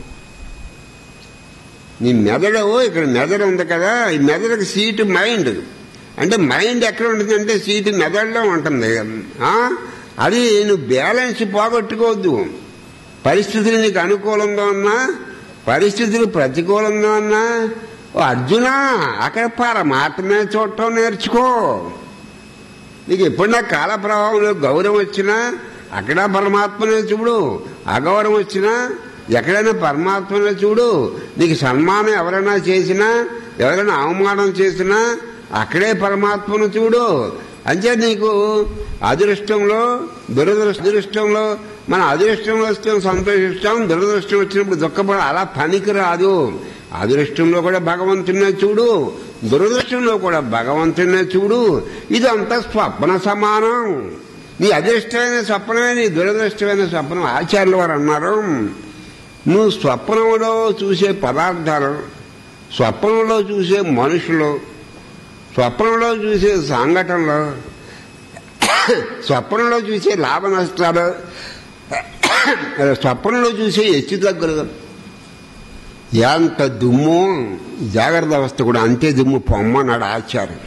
నీ మెదడు ఇక్కడ మెదడు ఉంది కదా ఈ మెదడుకి సీటు మైండ్ అంటే మైండ్ ఎక్కడ ఉంటుందంటే సీటు మెదడులో ఉంటుంది ఆ? అది నువ్వు బ్యాలెన్స్ పోగొట్టుకోవద్దు పరిస్థితులు నీకు అనుకూలంగా ఉన్నా పరిస్థితులు ప్రతికూలంగా ఉన్నా ఓ అర్జున అక్కడ పరమాత్మే చూడటం నేర్చుకో నీకు ఎప్పుడన్నా కాల ప్రవాహంలో గౌరవం వచ్చినా అక్కడ పరమాత్మనే చూడు అగౌరవం వచ్చినా ఎక్కడైనా పరమాత్మనే చూడు నీకు సన్మానం ఎవరైనా చేసినా ఎవరైనా అవమానం చేసినా అక్కడే పరమాత్మను చూడు అంతే నీకు అదృష్టంలో దురదృష్ట అదృష్టంలో మన అదృష్టంలో వస్తే సంతోషిస్తాం దురదృష్టం వచ్చినప్పుడు దుఃఖపడ అలా పనికి రాదు అదృష్టంలో కూడా భగవంతునే చూడు దురదృష్టంలో కూడా భగవంతునే చూడు ఇదంతా స్వప్న సమానం నీ అదృష్టమైన స్వప్నమే నీ దురదృష్టమైన స్వప్నం ఆచార్యుల వారు అన్నారు నువ్వు స్వప్నంలో చూసే పదార్థాలు స్వప్నంలో చూసే మనుషులు స్వప్నంలో చూసే సంఘటనలు స్వప్నంలో చూసే లాభ నష్టాలు స్వప్నంలో చూసే హెచ్చు తగ్గులు ఎంత దుమ్ము జాగ్రత్త అవస్థ కూడా అంతే దుమ్ము పొమ్మన్నాడు ఆచార్యుడు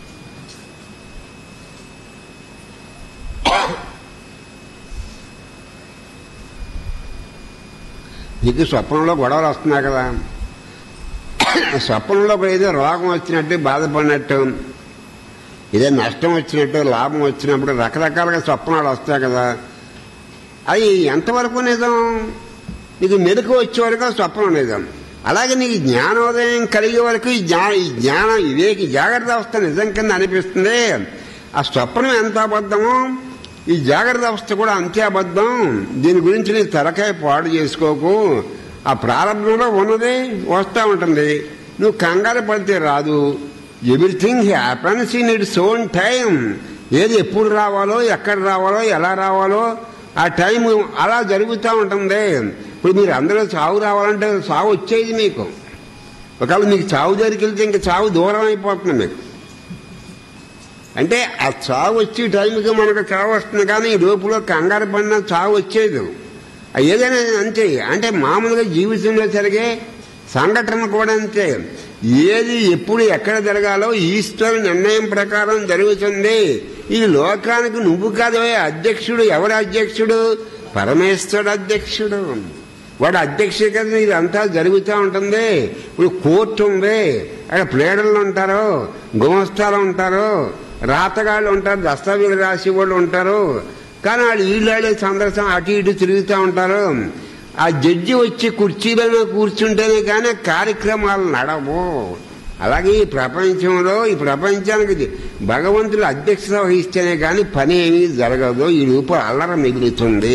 నీకు స్వప్నంలో గొడవలు వస్తున్నాయి కదా స్వప్నంలో కూడా ఏదో రోగం వచ్చినట్టు బాధపడినట్టు ఏదో నష్టం వచ్చినట్టు లాభం వచ్చినప్పుడు రకరకాలుగా స్వప్నాలు వస్తాయి కదా అది ఎంతవరకు నిజం నీకు మెరుకు వచ్చే వరకు స్వప్నం నిజం అలాగే నీకు జ్ఞానోదయం కలిగే వరకు ఈ జ్ఞా ఈ జ్ఞానం వివేకి జాగ్రత్త అవస్థ నిజం కింద అనిపిస్తుంది ఆ స్వప్నం ఎంత అబద్ధమో ఈ జాగ్రత్త అవస్థ కూడా అంతే అబద్ధం దీని గురించి నీ తలకాయ పాడు చేసుకోకు ఆ ప్రారంభంలో ఉన్నది వస్తూ ఉంటుంది నువ్వు కంగారు పడితే రాదు everything happens in its own time ఏది ఎప్పుడు రావాలో ఎక్కడ రావాలో ఎలా రావాలో ఆ టైం అలా జరుగుతూ ఉంటుంది ఇప్పుడు మీరు అందరూ చావు రావాలంటే చావు వచ్చేది మీకు ఒకవేళ మీకు చావు దగ్గరికి వెళ్తే ఇంకా చావు దూరం అయిపోతుంది మీకు అంటే ఆ చావు వచ్చే టైంకి మనకు చావు వస్తుంది కానీ ఈ లోపులో కంగారు పడిన చావు వచ్చేది ఆ ఏదైనా అంతే అంటే మామూలుగా జీవితంలో జరిగే సంఘటన కూడా అంతే ఏది ఎప్పుడు ఎక్కడ జరగాలో ఈశ్వరు నిర్ణయం ప్రకారం జరుగుతుంది ఈ లోకానికి నువ్వు కాదవే అధ్యక్షుడు ఎవరు అధ్యక్షుడు పరమేశ్వరుడు అధ్యక్షుడు వాడు అధ్యక్షుడు కదా ఇదంతా జరుగుతూ ఉంటుంది ఇప్పుడు కోర్టు ఉంది అక్కడ ప్లేడర్లు ఉంటారు గుమస్తాలు ఉంటారు రాతగాళ్ళు ఉంటారు దస్తావేలు రాసి వాళ్ళు ఉంటారు కానీ వాళ్ళు వీళ్ళే సందర్శనం అటు ఇటు తిరుగుతూ ఉంటారు ఆ జడ్జి వచ్చి కుర్చీలో కూర్చుంటేనే కానీ కార్యక్రమాలు నడవు అలాగే ఈ ప్రపంచంలో ఈ ప్రపంచానికి ఇది భగవంతుడు అధ్యక్షత వహిస్తేనే కానీ పని ఏమీ జరగదు ఈ రూప అల్లర మిగులుతుంది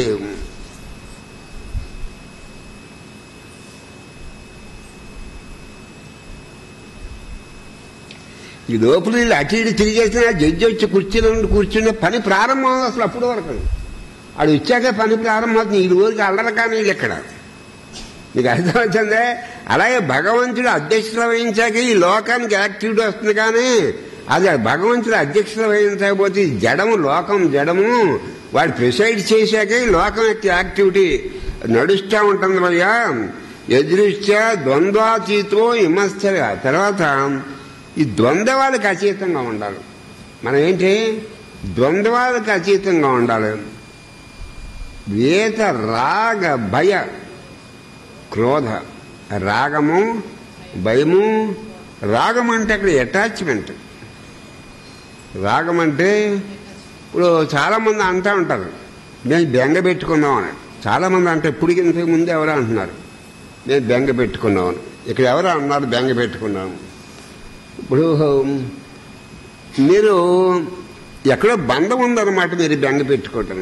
ఈ లోపల వీళ్ళు అటు ఇటు తిరిగేసిన జడ్జి వచ్చి కూర్చుని కూర్చున్న పని ప్రారంభం అసలు అప్పుడు వరకు అది వచ్చాక పని ప్రారంభమవుతుంది ఈ రోజుకి అల్లర కానీ వీళ్ళు ఇక్కడ మీకు అర్థమవుతుందే అలాగే భగవంతుడు అధ్యక్షత వహించాక ఈ లోకానికి యాక్టివిటీ వస్తుంది కానీ అది భగవంతుడు అధ్యక్షత వహించకపోతే ఈ జడము లోకం జడము వాడు ప్రిసైడ్ చేశాక ఈ లోకం యొక్క యాక్టివిటీ నడుస్తూ ఉంటుంది భయ్యా ఎదురుష్ట్యా ద్వంద్వాతీతో విమర్శగా తర్వాత ఈ ద్వంద్వాలకు అతీతంగా ఉండాలి మనం ఏంటి ద్వంద్వాలకు అతీతంగా ఉండాలి వేత రాగ భయ క్రోధ రాగము భయము రాగం అంటే అక్కడ అటాచ్మెంట్ రాగం అంటే ఇప్పుడు చాలా మంది అంటూ ఉంటారు నేను బెంగ పెట్టుకున్నాం అని చాలా మంది అంటే ఇప్పుడు ఇంతకు ముందు ఎవరో అంటున్నారు నేను బెంగ పెట్టుకున్నాను ఇక్కడ ఎవరో అన్నారు బెంగ పెట్టుకున్నాను ఇప్పుడు మీరు ఎక్కడో బంధం ఉందన్నమాట మీరు బెంగ పెట్టుకోవటం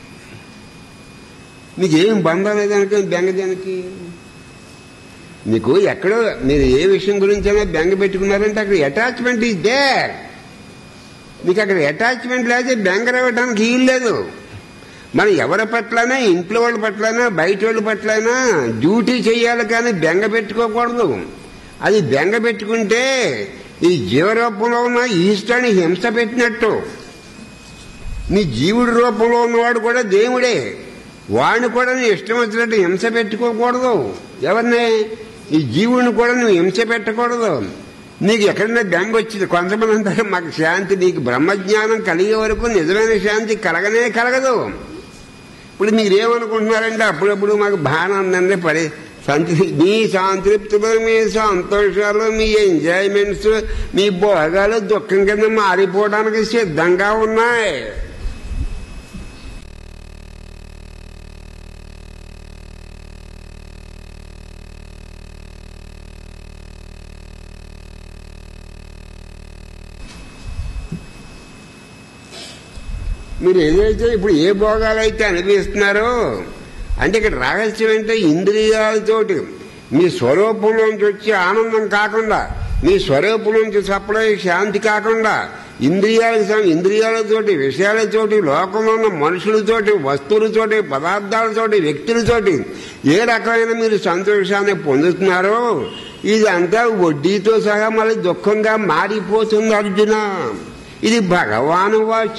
మీకు ఏం బంధం లేదనుకో బెంగ దానికి మీకు ఎక్కడో మీరు ఏ విషయం గురించైనా బెంగ పెట్టుకున్నారంటే అక్కడ అటాచ్మెంట్ ఈజ్ దేర్ మీకు అక్కడ అటాచ్మెంట్ లేకపోతే బెంగ రావడానికి వీలు లేదు మనం ఎవరి పట్లైనా ఇంట్లో వాళ్ళ పట్లైనా బయట వాళ్ళ పట్లైనా డ్యూటీ చేయాలి కానీ బెంగ పెట్టుకోకూడదు అది బెంగ పెట్టుకుంటే ఈ జీవరూపంలో ఉన్న ఈష్టాన్ని హింస పెట్టినట్టు నీ జీవుడి రూపంలో ఉన్నవాడు కూడా దేవుడే వాడిని కూడా నీ ఇష్టం వచ్చినట్టు హింస పెట్టుకోకూడదు ఎవరిని ఈ జీవుని కూడా నువ్వు హింస పెట్టకూడదు నీకు ఎక్కడైనా బెంగ వచ్చింది కొంతమంది అంటారు మాకు శాంతి నీకు బ్రహ్మజ్ఞానం కలిగే వరకు నిజమైన శాంతి కలగనే కలగదు ఇప్పుడు మీరు ఏమనుకుంటున్నారంటే అప్పుడప్పుడు మాకు బాగానే పడి సంతి మీ సంతృప్తులు మీ సంతోషాలు మీ ఎంజాయ్మెంట్స్ మీ భోగాలు దుఃఖం కింద మారిపోవడానికి సిద్ధంగా ఉన్నాయి మీరు ఏదైతే ఇప్పుడు ఏ భోగాలైతే అనుభవిస్తున్నారో అంటే ఇక్కడ రహస్యం అంటే ఇంద్రియాలతోటి మీ స్వరూపంలోంచి వచ్చే ఆనందం కాకుండా మీ స్వరూపంలోంచి సప్లై శాంతి కాకుండా ఇంద్రియాలకు సం- ఇంద్రియాలతోటి విషయాలతోటి లోకంలో ఉన్న మనుషులతోటి వస్తువులతోటి పదార్థాలతోటి వ్యక్తులతోటి ఏ రకమైన మీరు సంతోషాన్ని పొందుతున్నారో ఇదంతా వడ్డీతో సహా మళ్ళీ దుఃఖంగా మారిపోతుంది అర్జున ఇది భగవాను వాచ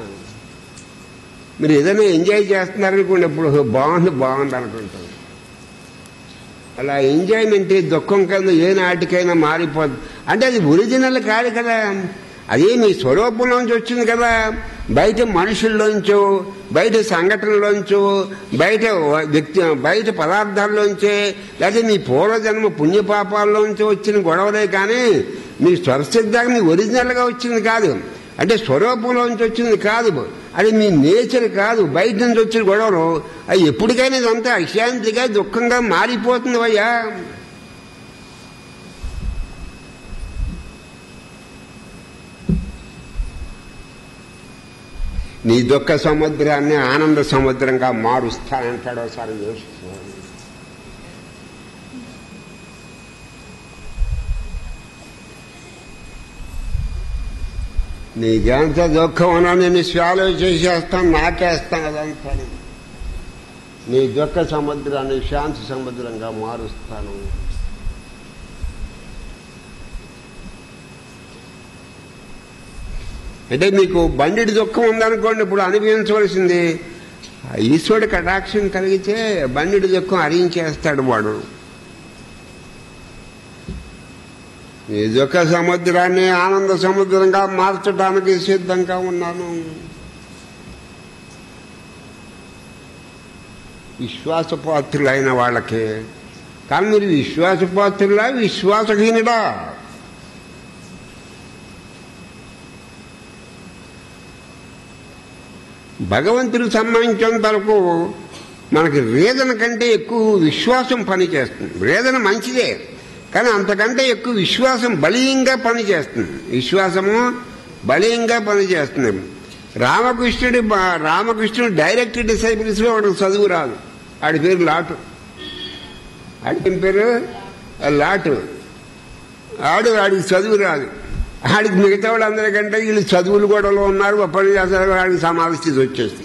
మీరు ఏదైనా ఎంజాయ్ చేస్తున్నారనుకోండి ఇప్పుడు బాగుంది బాగుంది అనుకుంటాం అలా ఎంజాయ్మెంట్ దుఃఖం కింద ఏ నాటికైనా మారిపోదు అంటే అది ఒరిజినల్ కాదు కదా అది మీ స్వరూపంలోంచి వచ్చింది కదా బయట మనుషుల్లోంచో బయట సంఘటనలోంచో బయట వ్యక్తి బయట పదార్థాల్లోంచే లేకపోతే మీ పూర్వజన్మ పుణ్యపాపాల్లోంచి వచ్చిన గొడవలే కానీ మీ స్వరసిద్ధంగా మీ ఒరిజినల్గా వచ్చింది కాదు అంటే స్వరూపంలోంచి వచ్చింది కాదు అది మీ నేచర్ కాదు బయట నుంచి వచ్చిన గొడవలు అది ఎప్పటికైనా ఇదంతా అశాంతిగా దుఃఖంగా మారిపోతుంది అయ్యా నీ దుఃఖ సముద్రాన్ని ఆనంద సముద్రంగా మారుస్తానంటాడు ఒకసారి యోచిస్తున్నాను నీకెంత దుఃఖం ఉన్నా నేను స్వాలో చేసేస్తాను నాకేస్తాను అదంతా నీ దుఃఖ సముద్రాన్ని శాంతి సముద్రంగా మారుస్తాను అంటే మీకు బండిడి దుఃఖం ఉందనుకోండి ఇప్పుడు అనుభవించవలసింది ఆ ఈశ్వరుడి కటాక్షం కలిగితే బండిడి దుఃఖం హరించేస్తాడు వాడు ఈ దుఃఖ సముద్రాన్ని ఆనంద సముద్రంగా మార్చడానికి సిద్ధంగా ఉన్నాను విశ్వాసపాత్రులైన వాళ్ళకి కానీ మీరు విశ్వాసపాత్రులా విశ్వాసహీనుడా భగవంతుడికి సంబంధించినంత వరకు మనకి వేదన కంటే ఎక్కువ విశ్వాసం పనిచేస్తుంది వేదన మంచిదే కానీ అంతకంటే ఎక్కువ విశ్వాసం బలీయంగా పనిచేస్తుంది విశ్వాసము బలీయంగా పనిచేస్తుంది రామకృష్ణుడి బ- రామకృష్ణుడు డైరెక్ట్ డిసైపుల్స్లో వాడికి చదువు రాదు ఆడి పేరు లాటు ఆడి ఏం పేరు లాటు ఆడు ఆడికి చదువు రాదు ఆడికి మిగతా వాళ్ళందరికంటే వీళ్ళు చదువులు గొడవలో ఉన్నారు ఉపన్యాసాలు ఆడికి సమాధి స్థితి వచ్చేస్తుంది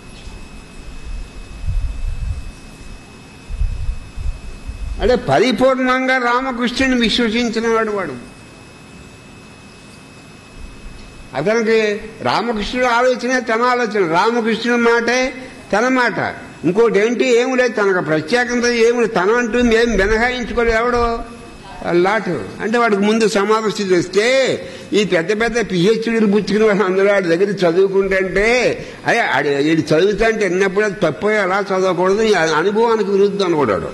అంటే పరిపూర్ణంగా రామకృష్ణుని విశ్వసించిన వాడు వాడు అతనికి రామకృష్ణుడు ఆలోచనే తన ఆలోచన రామకృష్ణుడి మాటే తన మాట ఇంకోటి ఏంటి ఏమి లేదు తనకు ప్రత్యేకంగా ఏమి లేదు. తన అంటూ ఏం మినహాయించుకోలేదు ఎవడో లాటు అంటే వాడికి ముందు సమాధి స్థితి వస్తే ఈ పెద్ద పెద్ద పిహెచ్డీలు పుచ్చుకుని వాళ్ళు అందరూ వాడి దగ్గర చదువుకుంటే అదే ఆడి వీడు చదువుతా అంటే ఎన్నప్పుడు అది తప్పు అలా చదవకూడదు ఈ అనుభవానికి విరుద్ధం అనుకోడాడు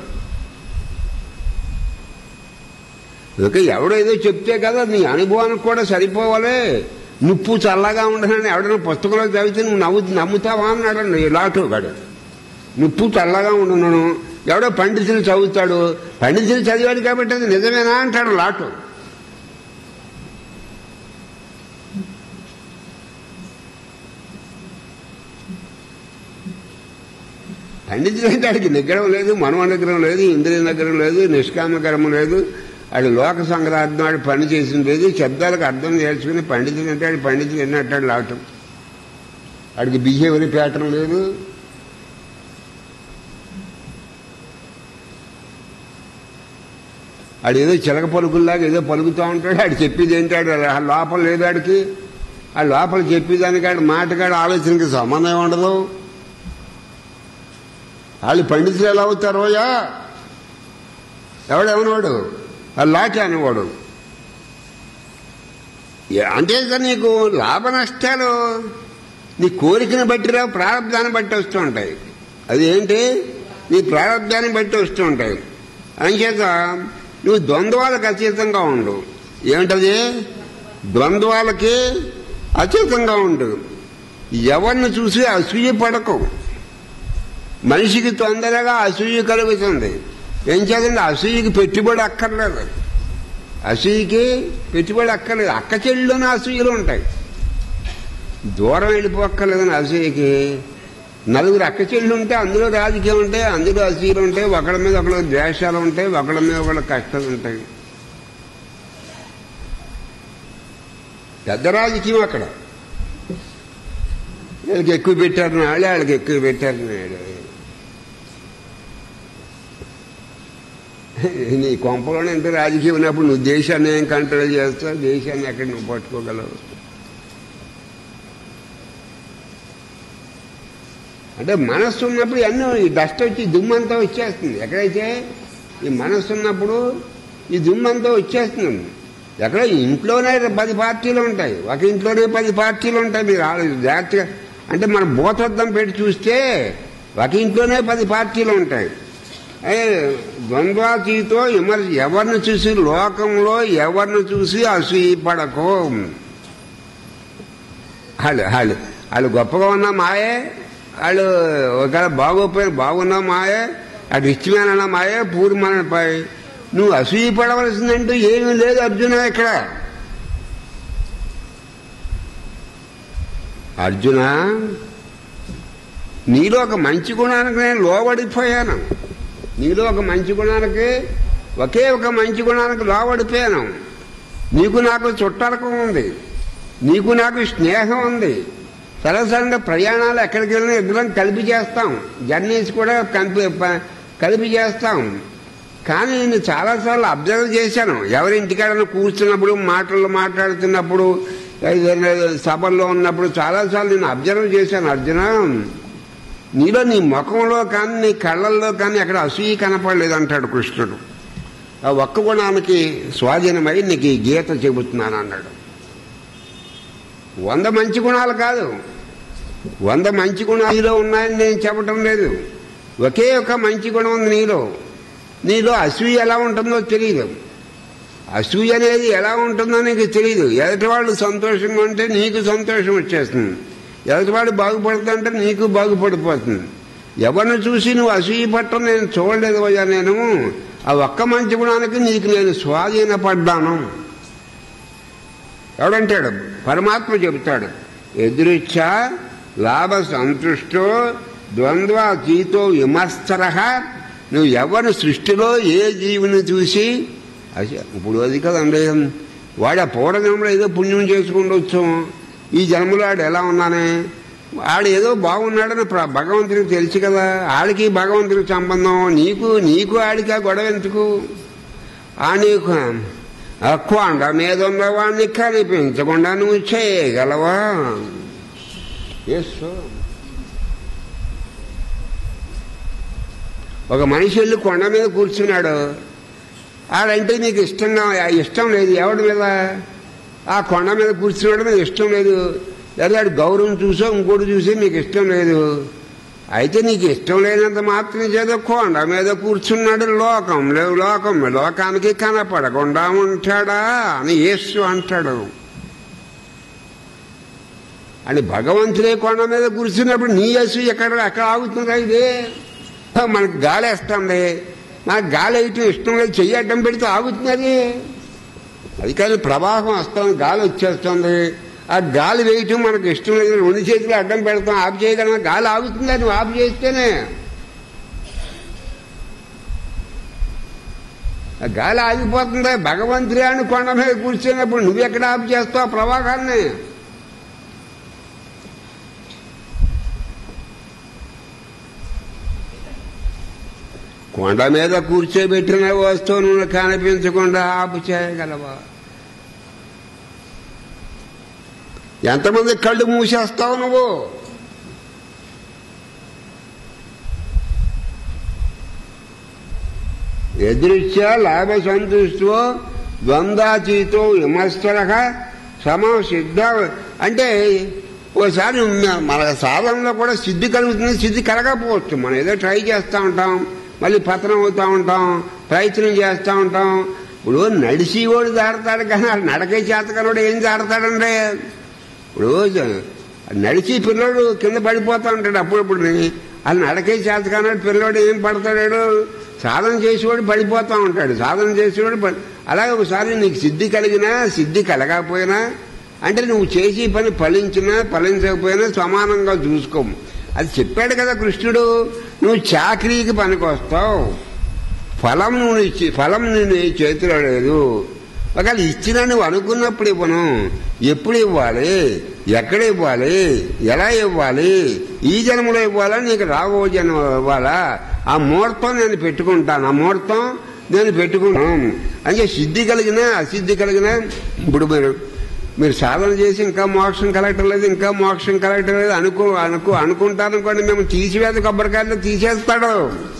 ఓకే ఎవడో ఏదో చెప్తే కదా నీ అనుభవానికి కూడా సరిపోవాలి నుప్పు చల్లగా ఉండనని ఎవడైనా పుస్తకంలో చదివితే నువ్వు నవ్వు నమ్ముతావా అన్నాడు లాటు వాడు నుప్పు చల్లగా ఉండను ఎవడో పండితులు చదువుతాడు పండితులు చదివాడు కాబట్టి అది నిజమేనా అంటాడు లాటు పండితులు అంటే ఆడికి నిగ్రహం లేదు మనవ నిగ్రహం లేదు ఇంద్రియ నిగ్రహం లేదు నిష్కామకరము లేదు ఆడు లోక సంగ్రహార్థం ఆడు పని చేసింది లేదు శబ్దాలకు అర్థం నేర్చుకుని పండితులు అంటే ఆడు పండితులు ఎన్నట్టాడు లావటం ఆడికి బిహేవియర్ ప్యాటర్న్ లేదు ఆడు ఏదో చిలక పలుకుల్లాగా ఏదో పలుకుతూ ఉంటాడు ఆడు చెప్పేది ఏంటాడు ఆ లోపల లేదు ఆడికి ఆ లోపల చెప్పేదానికి ఆడు మాటగాడు ఆలోచనకి సంబంధం ఉండదు వాళ్ళు పండితులు ఎలా అవుతారోయా ఎవడెవనవాడు ఆ లాటి అనేవాడు ఏ- అంటే ఇక నీకు లాభ నష్టాలు నీ కోరికను బట్టి రావు ప్రారంధాన్ని బట్టి వస్తూ ఉంటాయి అది ఏంటి నీ ప్రారంధాన్ని బట్టి వస్తూ ఉంటాయి అంచేత నువ్వు ద్వంద్వాలకు అతీతంగా ఉండు ఏమిటది ద్వంద్వాలకి అతీతంగా ఉండు ఎవరిని చూసి అసూయ పడకు మనిషికి తొందరగా అసూయ కలుగుతుంది ఏం చేద్దండి అసూయకి పెట్టుబడి అక్కర్లేదు అసూయకి పెట్టుబడి అక్కర్లేదు అక్క చెల్లులోనే అసూయలు ఉంటాయి దూరం వెళ్ళిపోక్కర్లేదని అసూయకి నలుగురు అక్క చెల్లు ఉంటే అందులో రాజకీయం ఉంటాయి అందులో అసూయలు ఉంటాయి ఒకళ్ళ మీద ఒకళ్ళ ద్వేషాలు ఉంటాయి ఒకళ్ళ మీద ఒకళ్ళ కష్టాలు ఉంటాయి పెద్ద రాజకీయం అక్కడ వీళ్ళకి ఎక్కువ పెట్టారు నాడే వాళ్ళకి ఎక్కువ పెట్టారు నాడు నీ కొంపలోనే ఎంత రాజకీయం ఉన్నప్పుడు నువ్వు దేశాన్ని ఏం కంట్రోల్ చేస్తావు దేశాన్ని ఎక్కడ నువ్వు పట్టుకోగలవు అంటే మనస్సు ఉన్నప్పుడు ఎన్నో ఈ డస్ట్ వచ్చి దుమ్మంతా వచ్చేస్తుంది ఎక్కడైతే ఈ మనస్సు ఉన్నప్పుడు ఈ దుమ్మంతా వచ్చేస్తుంది ఎక్కడ ఇంట్లోనే పది పార్టీలు ఉంటాయి ఒక ఇంట్లోనే పది పార్టీలు ఉంటాయి మీరు ఆలోచి జాగ్రత్తగా అంటే మన భూతద్దం పెట్టి చూస్తే ఒక ఇంట్లోనే పది పార్టీలు ఉంటాయి ఏ, ద్వంద్వాతీతో విమర్శ ఎవరిని చూసి లోకంలో ఎవరిని చూసి అసూయపడకు వాళ్ళు వాళ్ళు వాళ్ళు గొప్పగా ఉన్న మాయే వాళ్ళు ఒకవేళ బాగోపోయిన బాగున్నా మాయే అటు రిచ్మ్యాన్ అన్న మాయే పూర్వమైన పాయే నువ్వు అసూయపడవలసిందంటూ ఏమీ లేదు అర్జున ఇక్కడ అర్జున నీలో ఒక మంచి గుణానికి నేను లోబడిపోయాను నీలో ఒక మంచి గుణానికి ఒకే ఒక మంచి గుణానికి లోబడిపోయాను నీకు నాకు చుట్టరకం ఉంది నీకు నాకు స్నేహం ఉంది సరసంగా ప్రయాణాలు ఎక్కడికి వెళ్ళినా ఇద్దరం కలిపి చేస్తాం జర్నీస్ కూడా కలిపి ప- కలిపి చేస్తాం కానీ నేను చాలాసార్లు అబ్జర్వ్ చేశాను ఎవరింటికాడన్నా కూర్చున్నప్పుడు మాటలు మాట్లాడుతున్నప్పుడు ఏదైనా సభల్లో ఉన్నప్పుడు చాలాసార్లు నేను అబ్జర్వ్ చేశాను అర్జున నీలో నీ ముఖంలో కానీ నీ కళ్ళల్లో కానీ అక్కడ అసూయ కనపడలేదు అంటాడు కృష్ణుడు ఆ ఒక్క గుణానికి స్వాధీనమై నీకు ఈ గీత చెబుతున్నాను అన్నాడు వంద మంచి గుణాలు కాదు వంద మంచి గుణాలు నీలో ఉన్నాయని నేను చెప్పటం లేదు ఒకే ఒక మంచి గుణం ఉంది నీలో నీలో అసూయ ఎలా ఉంటుందో తెలియదు అసూయ అనేది ఎలా ఉంటుందో నీకు తెలియదు ఎదుటి వాళ్ళు సంతోషంగా ఉంటే నీకు సంతోషం వచ్చేస్తుంది ఎదుటి వాడు బాగుపడుతుంటే నీకు బాగుపడిపోతుంది ఎవరిని చూసి నువ్వు అసూయ పట్టడం నేను చూడలేదు అయ్యా నేను ఆ ఒక్క మంచి గుణానికి నీకు నేను స్వాధీనపడ్డాను ఎవడంటాడు పరమాత్మ చెబుతాడు ఎదురిచ్చా లాభ సంతుష్టో ద్వంద్వాతీతో విమస్తర నువ్వు ఎవరి సృష్టిలో ఏ జీవిని చూసి అది ఇప్పుడు అది కదండి వాడు ఆ పూర్వజన్మలో ఏదో పుణ్యం చేసుకుంటూ ఈ జన్మలో ఆడు ఎలా ఉన్నానే ఆడు ఏదో బాగున్నాడని ప్ర- భగవంతుడికి తెలుసు కదా ఆడికి భగవంతుడికి సంబంధం నీకు నీకు ఆడికి ఆ గొడవ ఎందుకు ఆ నీకు ఆ కొండ మీద ఉన్నవాడిని కనిపించకుండా నువ్వు చేయగలవా ఎస్ ఒక మనిషి వెళ్ళి కొండ మీద కూర్చున్నాడు ఆడంటే నీకు ఇష్టంగా ఇష్టం లేదు ఎవడి మీద ఆ కొండ మీద కూర్చున్నాడు మీద ఇష్టం లేదు లేదా ఆడు గౌరవం చూసో ఇంకోటి చూసి నీకు ఇష్టం లేదు అయితే నీకు ఇష్టం లేనంత మాత్రం చేత కొండ మీద కూర్చున్నాడు లోకం లేవు లోకం లోకానికి కనపడకుండా ఉంటాడా అని యేసు అంటాడు అని భగవంతుడే కొండ మీద కూర్చున్నప్పుడు నీ యేసు ఎక్కడ ఎక్కడ ఆగుతుందా ఇదే మనకు గాలి వేస్తుంది మనకు గాలి వేయటం ఇష్టం లేదు చెయ్యి అడ్డం పెడితే ఆగుతున్నది అది కానీ ప్రవాహం వస్తుంది గాలి వచ్చేస్తుంది ఆ గాలి వేయటం మనకు ఇష్టం లేదు రెండు చేతులు అడ్డం పెడతాం ఆఫ్ చేయగలం గాలి ఆగుతుంది నువ్వు ఆఫ్ చేస్తేనే ఆ గాలి ఆగిపోతుంది భగవంతుడే అని కొండ మీద కూర్చున్నప్పుడు నువ్వు ఎక్కడ ఆఫ్ చేస్తావు ఆ ప్రవాహాన్ని కొండ మీద కూర్చోబెట్టిన వస్తువును కనిపించకుండా ఆపు చేయగలవా ఎంతమంది కళ్ళు మూసేస్తావు నువ్వు ఎదురిచ్చా లాభ సంతుష్టో ద్వంద్వాతీతో విమస్తర సమం సిద్ధ అంటే ఓసారి మ- మన సాధనలో కూడా సిద్ధి కలుగుతుంది సిద్ధి కలగకపోవచ్చు మనం ఏదో ట్రై చేస్తూ ఉంటాం మళ్ళీ పతనం అవుతూ ఉంటాం ప్రయత్నం చేస్తూ ఉంటాం ఇప్పుడు నడిచివాడు దాడతాడు కానీ ఆ నడకే చేతకనోడు ఏం దాడతాడండి ఇప్పుడు జ- నడిచి పిల్లోడు కింద పడిపోతా ఉంటాడు అప్పుడప్పుడు అది నడకే చేతకానాడు పిల్లోడు ఏం పడతాడు సాధన చేసేవాడు పడిపోతా ఉంటాడు సాధన చేసేవాడు పడి- అలాగే ఒకసారి నీకు సిద్ధి కలిగినా సిద్ధి కలగకపోయినా అంటే నువ్వు చేసే పని ఫలించినా ఫలించకపోయినా సమానంగా చూసుకో అది చెప్పాడు కదా కృష్ణుడు నువ్వు చాకరీకి పనికొస్తావు ఫలం నువ్వు ఇచ్చి ఫలం నేను నీ చేతిలో లేదు ఒకవేళ ఇచ్చినా నువ్వు అనుకున్నప్పుడు ఇవ్వను ఎప్పుడు ఇవ్వాలి ఎక్కడ ఇవ్వాలి ఎలా ఇవ్వాలి ఈ జన్మలో ఇవ్వాలా నీకు రాబో జన్మ ఇవ్వాలా ఆ ముహూర్తం నేను పెట్టుకుంటాను ఆ ముహూర్తం నేను పెట్టుకుంటాను అంటే సిద్ధి కలిగినా అసిద్ధి కలిగినా ఇప్పుడు మీరు మీరు సాధన చేసి ఇంకా మోక్షం కలగటం లేదు ఇంకా మోక్షం కలగటం లేదు అనుకో అనుకో అనుకుంటాను అనుకోండి మేము తీసివేత కొబ్బరికాయలు తీసేస్తాడు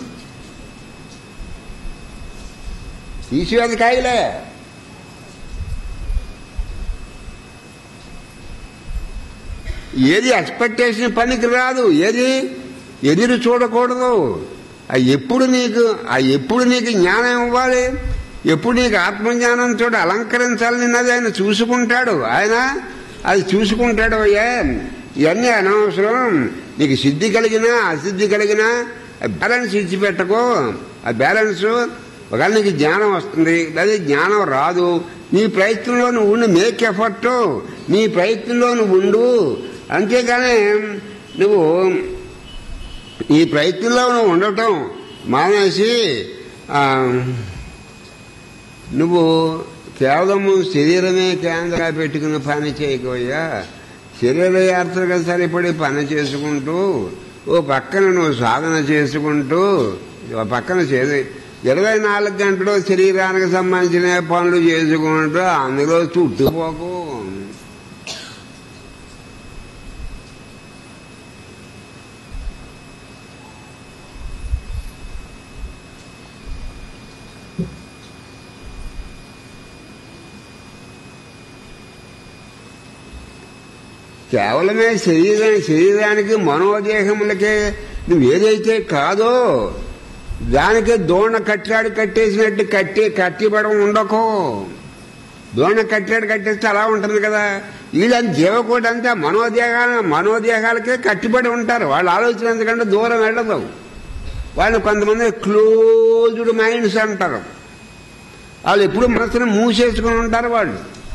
తీసివేత కాయలే ఏది ఎక్స్పెక్టేషన్ పనికి రాదు ఏది ఎదురు చూడకూడదు ఆ ఎప్పుడు నీకు ఆ ఎప్పుడు నీకు జ్ఞానం ఇవ్వాలి ఎప్పుడు నీకు ఆత్మజ్ఞానంతో అలంకరించాలి నిన్నది ఆయన చూసుకుంటాడు ఆయన అది చూసుకుంటాడు అయ్యా ఇవన్నీ అనవసరం నీకు సిద్ధి కలిగినా అసిద్ధి కలిగినా బ్యాలెన్స్ ఇచ్చిపెట్టకు ఆ బ్యాలెన్స్ ఒకవేళ నీకు జ్ఞానం వస్తుంది లేదా జ్ఞానం రాదు నీ ప్రయత్నంలో నువ్వు ఉండి మేక్ ఎఫర్ట్ నీ ప్రయత్నంలో నువ్వు ఉండు అంతేగాని నువ్వు ఈ ప్రయత్నంలో నువ్వు ఉండటం మానేసి ఆ, నువ్వు కేవలం శరీరమే కేంద్రంగా పెట్టుకుని పని చేయకపోయా శరీర యాత్రగా సరిపడి పని చేసుకుంటూ ఓ పక్కన నువ్వు సాధన చేసుకుంటూ ఓ పక్కన చేసి ఇరవై నాలుగు గంటలు శరీరానికి సంబంధించిన పనులు చేసుకుంటూ అందులో చుట్టుపోకు కేవలమే శరీరా శరీరానికి మనోదేహములకే నువ్వు ఏదైతే కాదో దానికి దోణ కట్టాడు కట్టేసినట్టు కట్టి కట్టిబడం ఉండకో దోణ కట్టాడు కట్టేస్తే అలా ఉంటుంది కదా వీళ్ళని జీవకోటి అంతా మనోదేహ మనోదేహాలకే కట్టిబడి ఉంటారు వాళ్ళ ఆలోచన ఎందుకంటే దూరం వెళ్ళదు వాళ్ళు కొంతమంది క్లోజ్డ్ మైండ్స్ అంటారు వాళ్ళు ఎప్పుడు మనసును మూసేసుకుని ఉంటారు వాళ్ళు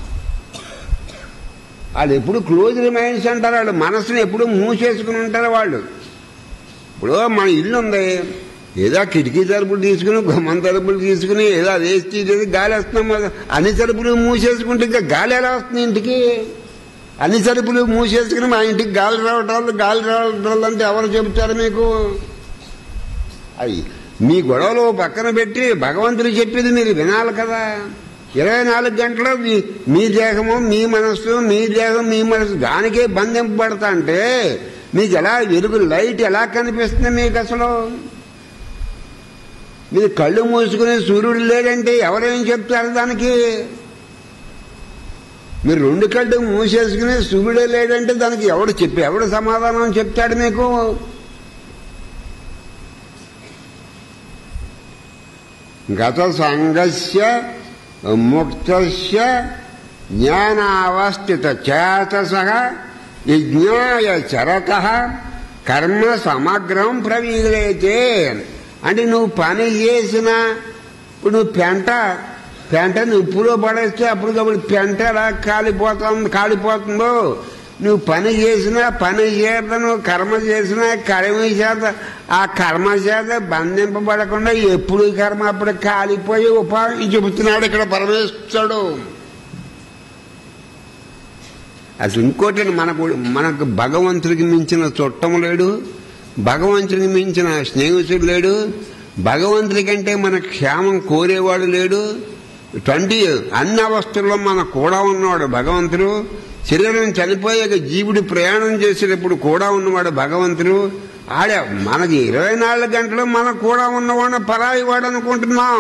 వాళ్ళు ఎప్పుడు క్లోజ్డ్ మైండ్స్ అంటారు వాళ్ళు మనసుని ఎప్పుడు మూసేసుకుని ఉంటారు వాళ్ళు ఇప్పుడు మన ఇల్లు ఉంది ఏదో కిటికీ తలుపులు తీసుకుని గుమ్మం తలుపులు తీసుకుని ఏదో అది వేసి తీసేది గాలి వస్తున్నాం కదా. అన్ని తలుపులు మూసేసుకుంటే ఇంకా గాలి ఎలా వస్తుంది ఇంటికి అన్ని తలుపులు మూసేసుకుని మా ఇంటికి గాలి రావటాలు గాలి రావటాలు అంటే ఎవరు చెబుతారు మీకు అవి మీ గొడవలు పక్కన పెట్టి భగవంతుడు చెప్పేది మీరు వినాలి కదా ఇరవై నాలుగు గంటలు మీ మీ దేహము మీ మనస్సు మీ దేహం మీ మనస్సు దానికే బంధింపబడతా అంటే మీకు ఎలా వెలుగు లైట్ ఎలా కనిపిస్తుంది మీకు అసలు మీరు కళ్ళు మూసుకునే సూర్యుడు లేడంటే ఎవరేం చెప్తారు దానికి మీరు రెండు కళ్ళు మూసేసుకునే సూర్యుడే లేడంటే దానికి ఎవడు చెప్పి ఎవడు సమాధానం చెప్తాడు మీకు గత సంగస్య ముక్తస్య జ్ఞానావస్థిత చేతస యజ్ఞాయ చరత కర్మ సమగ్రం ప్రవీలైతే అంటే నువ్వు పని చేసిన ఇప్పుడు నువ్వు పెంట పెంటని ఉప్పులో పడేస్తే అప్పటికప్పుడు పెంట ఎలా కాలిపోతుంది కాలిపోతుందో నువ్వు పని చేసినా పని చేత నువ్వు కర్మ చేసినా కర్మ చేత ఆ కర్మ చేత బంధింపబడకుండా ఎప్పుడు కర్మ అప్పుడు కాలిపోయి ఉపాధి చెబుతున్నాడు ఇక్కడ పరమేశ్వరుడు అసలు ఇంకోటి మనకు మనకు భగవంతుడికి మించిన చుట్టం లేడు భగవంతుడికి మించిన స్నేహితుడు లేడు భగవంతుడి కంటే మన క్షేమం కోరేవాడు లేడు ట్వంటీ అన్ని అవస్థల్లో మన కూడా ఉన్నవాడు భగవంతుడు శరీరం చనిపోయాక జీవుడు ప్రయాణం చేసేటప్పుడు కూడా ఉన్నవాడు భగవంతుడు ఆడే మనకి ఇరవై నాలుగు గంటలు మన కూడా ఉన్నవాడు పరాయి వాడు అనుకుంటున్నాం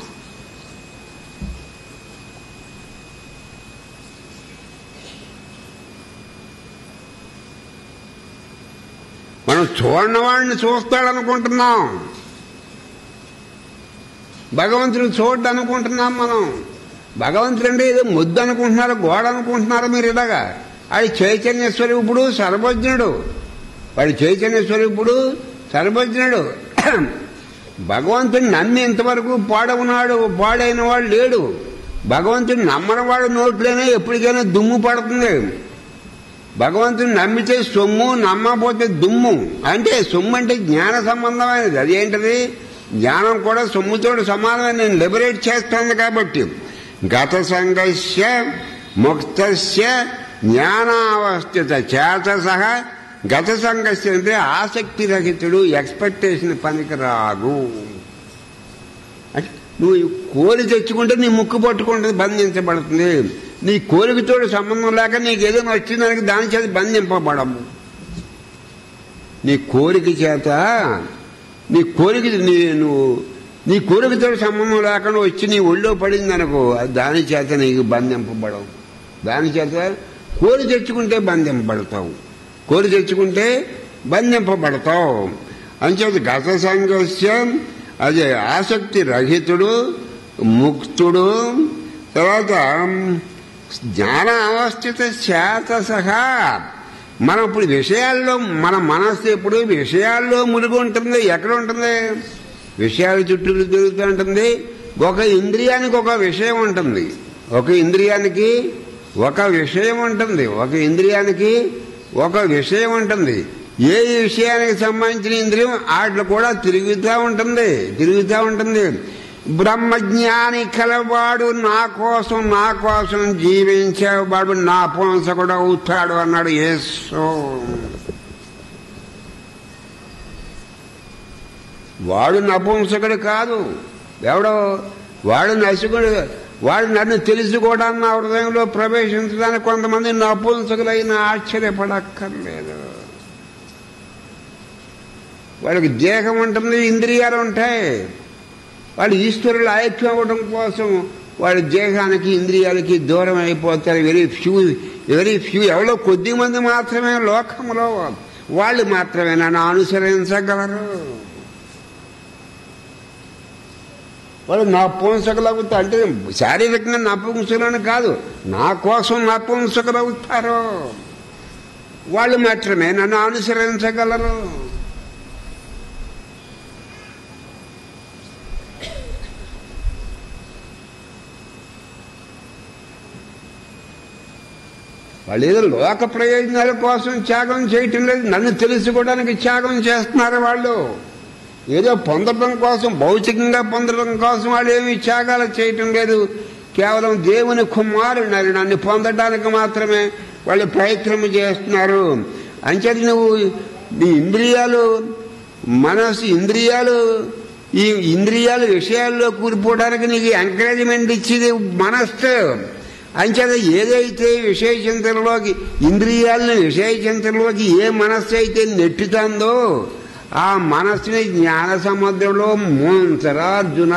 మనం చూడని వాడిని చూస్తాడనుకుంటున్నాం భగవంతుడు చూడ్డు అనుకుంటున్నాం మనం భగవంతుడు అంటే ఏదో ముద్దు అనుకుంటున్నారు గోడ అనుకుంటున్నారు మీరు ఇలాగా అది చైతన్య స్వరూపుడు సర్వజ్ఞుడు వాడి చైతన్య స్వరూపుడు సర్వజ్ఞుడు భగవంతుని నమ్మి ఇంతవరకు పాడవున్నాడు పాడైన వాడు లేడు భగవంతుని నమ్మని వాడు నోట్లోనే ఎప్పటికైనా దుమ్ము పడుతుంది భగవంతుని నమ్మితే సొమ్ము నమ్మకపోతే దుమ్ము అంటే సొమ్ము అంటే జ్ఞాన సంబంధమైనది అదేంటది జ్ఞానం కూడా సొమ్ముతో సమానమైన నేను లిబరేట్ చేస్తాను కాబట్టి గత సంఘస్య ముక్తస్య జ్ఞానావస్థిత చేత సహా గత సంఘస్య అంటే ఆసక్తి రహితుడు ఎక్స్పెక్టేషన్ పనికి రాదు అంటే నువ్వు కోరి తెచ్చుకుంటే నీ ముక్కు పట్టుకుంటుంది బంధించబడుతుంది నీ కోరికతో సంబంధం లేక నీకు ఏదైనా వచ్చిందానికి దాని చేత బంధింపబడము నీ కోరిక చేత నీ కోరిక నీ నువ్వు నీ కోరికతో సంబంధం లేకుండా వచ్చి నీ ఒళ్ళో పడింది అనుకో అది దాని చేత నీకు బంధింపబడవు దాని చేత కోరి తెచ్చుకుంటే బంధింపబడతావు కోరి తెచ్చుకుంటే బంధింపబడతావు అంచేత గత సంఘస్యం అదే ఆసక్తి రహితుడు ముక్తుడు తర్వాత జ్ఞాన అవస్థిత శాత సహా మనం ఇప్పుడు విషయాల్లో మన మనస్సు ఎప్పుడు విషయాల్లో మునిగి ఉంటుంది ఎక్కడ ఉంటుంది విషయాల చుట్టూ తిరుగుతూ ఉంటుంది ఒక ఇంద్రియానికి ఒక విషయం ఉంటుంది ఒక ఇంద్రియానికి ఒక విషయం ఉంటుంది ఒక ఇంద్రియానికి ఒక విషయం ఉంటుంది ఏ విషయానికి సంబంధించిన ఇంద్రియం వాటిలో కూడా తిరుగుతూ ఉంటుంది తిరుగుతూ ఉంటుంది బ్రహ్మజ్ఞాని కలవాడు నా కోసం నా కోసం జీవించేవాడు నా పోంసకుడు అవుతాడు అన్నాడు యేసు వాడు నపుంసకుడు కాదు ఎవడో వాడు నసుకుడు వాడు నన్ను తెలుసుకోవడానికి నా హృదయంలో ప్రవేశించడానికి కొంతమంది నపుంసకులైన ఆశ్చర్యపడక్కర్లేదు వాళ్ళకి దేహం ఉంటుంది ఇంద్రియాలు ఉంటాయి వాళ్ళు ఈశ్వరులు ఐక్యం అవ్వడం కోసం వాళ్ళ దేహానికి ఇంద్రియాలకి దూరం అయిపోతారు వెరీ ఫ్యూ వెరీ ఫ్యూ ఎవరో కొద్ది మంది మాత్రమే లోకంలో వాళ్ళు మాత్రమే నన్ను అనుసరించగలరు వాళ్ళు నపుంసకులవుతా అంటే శారీరకంగా నపుంసకులని కాదు నా కోసం నపుంసకులవుతారు వాళ్ళు మాత్రమే నన్ను అనుసరించగలరు వాళ్ళు ఏదో లోక ప్రయోజనాల కోసం త్యాగం చేయటం లేదు నన్ను తెలుసుకోవడానికి త్యాగం చేస్తున్నారు వాళ్ళు ఏదో పొందడం కోసం భౌతికంగా పొందడం కోసం వాళ్ళు ఏమి త్యాగాలు చేయటం లేదు కేవలం దేవుని కుమారున్నారు నన్ను పొందడానికి మాత్రమే వాళ్ళు ప్రయత్నం చేస్తున్నారు అంచేది నువ్వు నీ ఇంద్రియాలు మనసు ఇంద్రియాలు ఈ ఇంద్రియాల విషయాల్లో కూలిపోవడానికి నీకు ఎంకరేజ్మెంట్ ఇచ్చేది మనస్సు అంచేత ఏదైతే విషయ చింతనలోకి ఇంద్రియాలను విషయ చింతనలోకి ఏ మనస్సు అయితే నెట్టుతుందో ఆ మనస్సుని జ్ఞాన సముద్రంలో ముంచరా అర్జున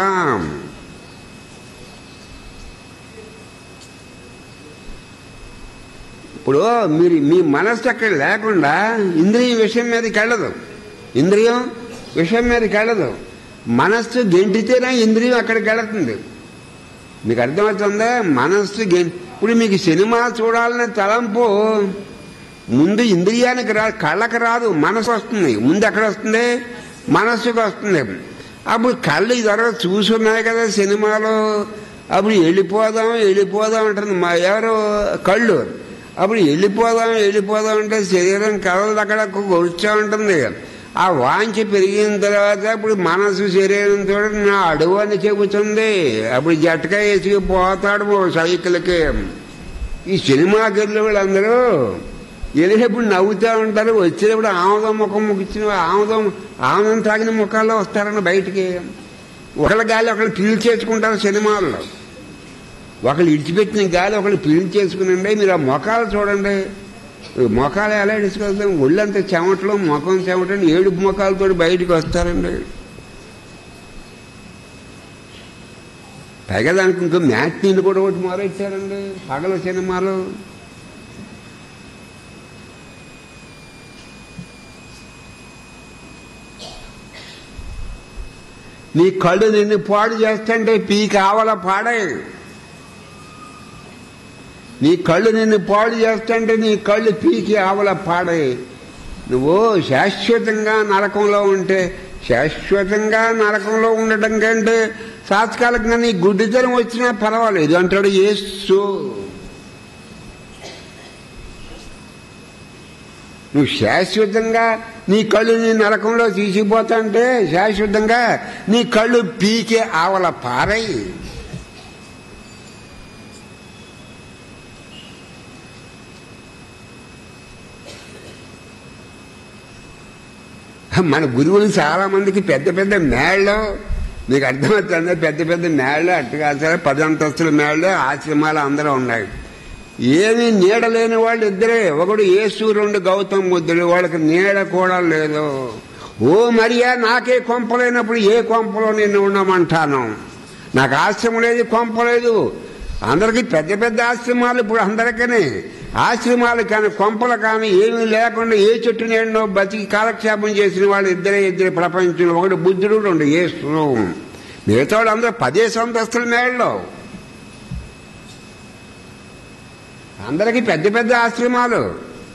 ఇప్పుడు మీరు మీ మనస్సు అక్కడ లేకుండా ఇంద్రియం విషయం మీదకి వెళ్ళదు ఇంద్రియం విషయం మీదకి వెళ్ళదు మనస్సు గెంటితేనే ఇంద్రియం అక్కడికి వెళుతుంది మీకు అర్థమవుతుందా మనస్సు గెం- ఇప్పుడు మీకు సినిమా చూడాలనే తలంపు ముందు ఇంద్రియానికి రా కళ్ళకి రాదు మనసు వస్తుంది ముందు ఎక్కడ వస్తుంది మనస్సుకు వస్తుంది అప్పుడు కళ్ళు ఇదివరకు చూసున్నాయి కదా సినిమాలో అప్పుడు వెళ్ళిపోదాం వెళ్ళిపోదాం అంటుంది మా ఎవరు కళ్ళు అప్పుడు వెళ్ళిపోదాం వెళ్ళిపోదాం అంటే శరీరం కదలదు అక్కడ కూర్చో ఉంటుంది ఆ వాంఛ పెరిగిన తర్వాత ఇప్పుడు మనసు శరీరంతో నా అడుగు అని చెబుతుంది అప్పుడు జట్కా వేసి పోతాడు ఓ సైకిల్కి ఈ సినిమాకి వెళ్ళే వాళ్ళందరూ వెళ్ళేటప్పుడు నవ్వుతూ ఉంటారు వచ్చేటప్పుడు ఆముదం ముఖం ముగించిన ఆముదం ఆముదం తాగిన ముఖాల్లో వస్తారన్న బయటికి ఒకళ్ళ గాలి ఒకళ్ళు పీల్చేసుకుంటారు సినిమాల్లో ఒకళ్ళు ఇడిచిపెట్టిన గాలి ఒకళ్ళు పీల్చేసుకునండి మీరు ఆ ముఖాలు చూడండి ఈ ముఖాలు ఎలా ఇడుచుకొస్తాం ఒళ్ళంతా చెమటలు ముఖం చెమటలు ఏడుపు ముఖాలతో బయటికి వస్తారండి పైగా దానికి ఇంకో మ్యాచ్ నీళ్ళు కూడా ఒకటి మొదలెట్టారండి పగల సినిమాలు నీ కళ్ళు నిన్ను పాడు చేస్తుంటే పీకి ఆవల పాడే నీ కళ్ళు నిన్ను పాడు చేస్తుంటే నీ కళ్ళు పీకి ఆవల పాడే నువ్వు శాశ్వతంగా నరకంలో ఉంటే శాశ్వతంగా నరకంలో ఉండటం కంటే తాత్కాలికంగా నీ గుడ్డితనం వచ్చినా పర్వాలేదు అంటాడు యేసు నువ్వు శాశ్వతంగా నీ కళ్ళు నీ నరకంలో తీసిపోతాంటే శాశ్వతంగా నీ కళ్ళు పీకే ఆవల పారై మన గురువులు చాలా మందికి పెద్ద పెద్ద మేళ్ళు మీకు అర్థమవుతుంది పెద్ద పెద్ద మేళ్ళు అట్టుగా సరే పది అంతస్తుల మేళ్ళు ఆశ్రమాలు అందరూ ఉన్నాయి ఏమీ నీడ లేని వాళ్ళు ఇద్దరే ఒకడు యేసు రెండు గౌతమ్ బుద్ధుడు వాళ్ళకి నీడ కూడా లేదు ఓ మరియా నాకే కొంప లేనప్పుడు ఏ కొంపలో నేను ఉండమంటాను నాకు ఆశ్రమం లేదు కొంప లేదు అందరికీ పెద్ద పెద్ద ఆశ్రమాలు ఇప్పుడు అందరికీ ఆశ్రమాలు కానీ కొంపలు కానీ ఏమీ లేకుండా ఏ చెట్టు నీడనో బతికి కాలక్షేపం చేసిన వాళ్ళు ఇద్దరే ఇద్దరు ప్రపంచంలో ఒకటి బుద్ధుడు రెండు యేసు మిగతా వాళ్ళు అందరూ పదే సంతస్తుల మేడలో అందరికీ పెద్ద పెద్ద ఆశ్రమాలు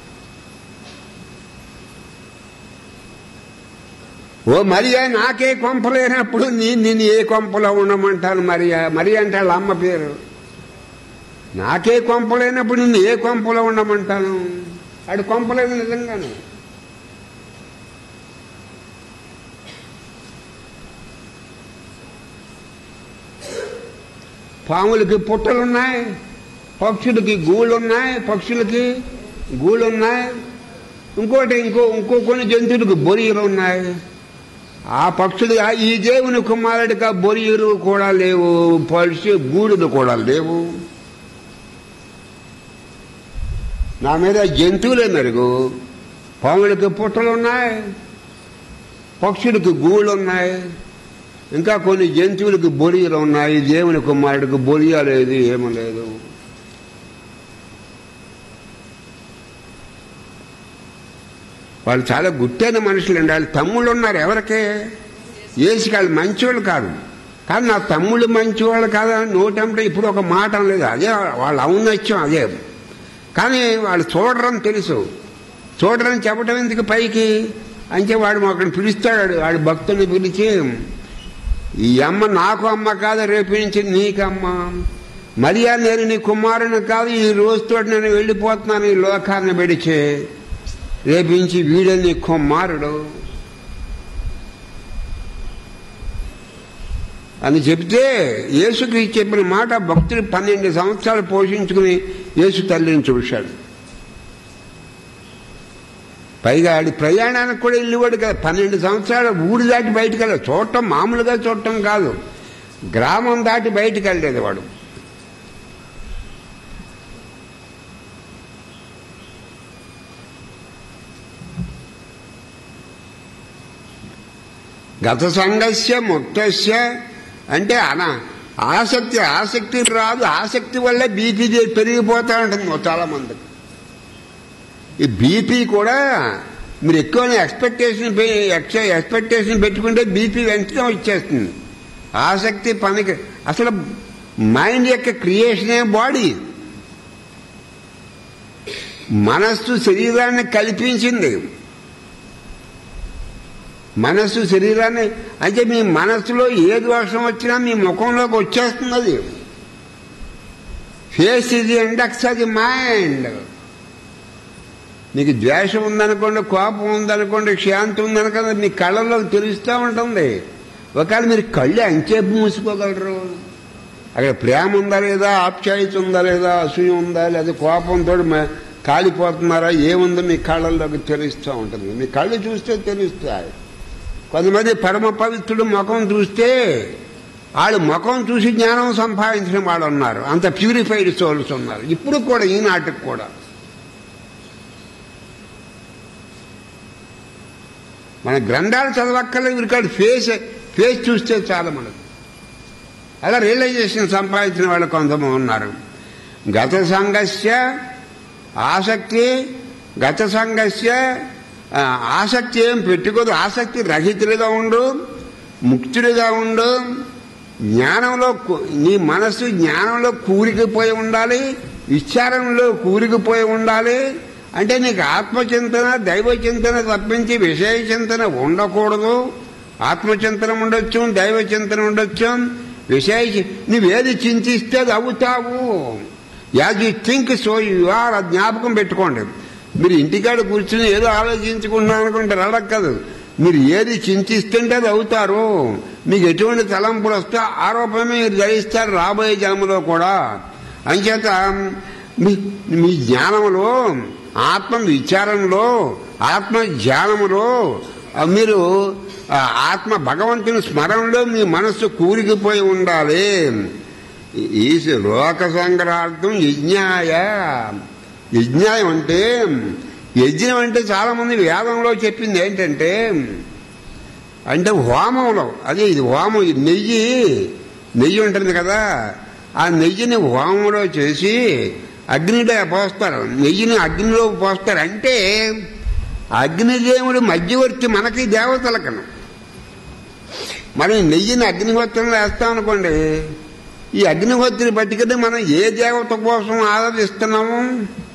ఓ మరియా నాకే కొంప లేనప్పుడు నీ నేను ఏ కొంపలో ఉండమంటాను మరియా మరి అంటే వాళ్ళ అమ్మ పేరు నాకే కొంప లేనప్పుడు నిన్ను ఏ కొంపలో ఉండమంటాను ఆడు కొంపలేదు నిజంగానే పాములకి పుట్టలున్నాయి పక్షులకి గూళ్ళున్నాయి పక్షులకి గూళ్ళున్నాయి ఇంకోటి ఇంకో ఇంకో కొన్ని జంతువులకు బొరియలు ఉన్నాయి ఆ పక్షులు ఆ- ఈ దేవుని కుమారుడికి ఆ బొరియలు కూడా లేవు పక్షి గూడులు కూడా లేవు నా మీద జంతువులే మెరుగు పాములకి పుట్టలు ఉన్నాయి పక్షులకు గూళ్ళు ఉన్నాయి ఇంకా కొన్ని జంతువులకు బొరియలు ఉన్నాయి దేవుని కుమారుడికి బొరియ లేదు ఏమీ లేదు వాళ్ళు చాలా గుట్టైన మనుషులు అండి వాళ్ళు తమ్ముళ్ళు ఉన్నారు ఎవరికే ఏసి వాళ్ళు మంచివాళ్ళు కాదు కానీ నా తమ్ముళ్ళు మంచివాళ్ళు కాదా నోటంటే ఇప్పుడు ఒక మాట లేదు అదే వాళ్ళ ఔన్నత్యం అదే కానీ వాళ్ళు చూడరని తెలుసు చూడరని చెప్పడం ఎందుకు పైకి అంటే వాడు అక్కడ పిలుస్తాడు వాడు భక్తుని పిలిచి ఈ అమ్మ నాకు అమ్మ కాదు రేపు నుంచి నీకు అమ్మ మరియా నేను నీ కుమారుని కాదు ఈ రోజుతో నేను వెళ్ళిపోతున్నాను ఈ లోకాన్ని విడిచి రేపించి వీడే నీ కుమారుడు అని చెప్తే యేసుక్రీస్తు చెప్పిన మాట భక్తుడు పన్నెండు సంవత్సరాలు పోషించుకుని యేసు తల్లిని చూశాడు పైగా ఆడి ప్రయాణానికి కూడా వెళ్ళేవాడు కదా పన్నెండు సంవత్సరాలు ఊరు దాటి బయటకు వెళ్ళాడు చూడటం మామూలుగా చూడటం కాదు గ్రామం దాటి బయటకు వెళ్ళలేదు వాడు గత సంఘస్య ముక్తస్య అంటే అన ఆసక్తి ఆసక్తి రాదు ఆసక్తి వల్ల బీపీ పెరిగిపోతా ఉంటుంది చాలా మందికి ఈ బీపీ కూడా మీరు ఎక్కువ ఎక్స్పెక్టేషన్ ఎక్స్పెక్టేషన్ పెట్టుకుంటే బీపీ వెంటనే వచ్చేస్తుంది ఆసక్తి పనికి అసలు మైండ్ యొక్క క్రియేషనే బాడీ మనస్సు శరీరాన్ని కల్పించింది మనస్సు శరీరాన్ని అంటే మీ మనస్సులో ఏ దోషం వచ్చినా మీ ముఖంలోకి వచ్చేస్తున్నది ఫేస్ ఇది ఇండక్స్ అది మైండ్ మీకు ద్వేషం ఉందనుకోండి కోపం ఉందనుకోండి శాంతి ఉందనుకోండి మీ కళ్ళలోకి తెలుస్తూ ఉంటుంది ఒకవేళ మీరు కళ్ళు అంచేపు మూసుకోగలరు అక్కడ ప్రేమ ఉందా లేదా ఆప్యాయత ఉందా లేదా అసూయ ఉందా లేదా కోపంతో కాలిపోతున్నారా ఏముందో మీ కళ్ళల్లోకి తెలుస్తూ ఉంటుంది మీ కళ్ళు చూస్తే తెలుస్తాయి కొంతమంది పరమ పవిత్రుడు ముఖం చూస్తే వాళ్ళు ముఖం చూసి జ్ఞానం సంపాదించిన వాళ్ళు ఉన్నారు అంత ప్యూరిఫైడ్ సోల్స్ ఉన్నారు ఇప్పుడు కూడా ఈనాటికి కూడా మన గ్రంథాలు చదవక్కర్లేదు వీరికాడు ఫేస్ ఫేస్ చూస్తే చాలా మనకు అలా రియలైజేషన్ సంపాదించిన వాళ్ళు కొంతమంది ఉన్నారు గత సంఘస్య ఆసక్తి గత సంఘస్య ఆసక్తి ఏం పెట్టుకోదు ఆసక్తి రహితుడిగా ఉండు ముక్తుడిగా ఉండు జ్ఞానంలో నీ మనస్సు జ్ఞానంలో కూరికిపోయి ఉండాలి విచారంలో కూరికిపోయి ఉండాలి అంటే నీకు ఆత్మచింతన దైవ చింతన తప్పించి విషయ చింతన ఉండకూడదు ఆత్మచింతన ఉండొచ్చు దైవ చింతన ఉండొచ్చు విషయ నువ్వేది చింతిస్తే అది అవుతావు as you think so you are జ్ఞాపకం పెట్టుకోండి మీరు ఇంటికాడ కూర్చుని ఏదో ఆలోచించుకుంటున్నాను అనుకుంటారు అడగదు మీరు ఏది చింతిస్తుంటే అది అవుతారు మీకు ఎటువంటి తలంపులు వస్తే ఆరోపణమే మీరు ధరిస్తారు రాబోయే జన్మలో కూడా అంచేత మీ మీ జ్ఞానంలో ఆత్మ విచారంలో ఆత్మ ధ్యానములో మీరు ఆత్మ భగవంతుని స్మరణలో మీ మనస్సు కూరికిపోయి ఉండాలి ఈ లోక సంగ్రహార్థం యజ్ఞాయ యజ్ఞాయం అంటే యజ్ఞం అంటే చాలా మంది వేదంలో చెప్పింది ఏంటంటే అంటే హోమంలో అదే ఇది హోమం నెయ్యి నెయ్యి ఉంటుంది కదా ఆ నెయ్యిని హోమంలో చేసి అగ్నిలో పోస్తారు నెయ్యిని అగ్నిలో పోస్తారు అంటే అగ్నిదేవుడు మధ్యవర్తి మనకి దేవతలకను మనం నెయ్యిని అగ్నిహోత్రంలో వేస్తాం అనుకోండి ఈ అగ్నిహోత్రిని పట్టుకుని మనం ఏ దేవత కోసం ఆరాధిస్తున్నాము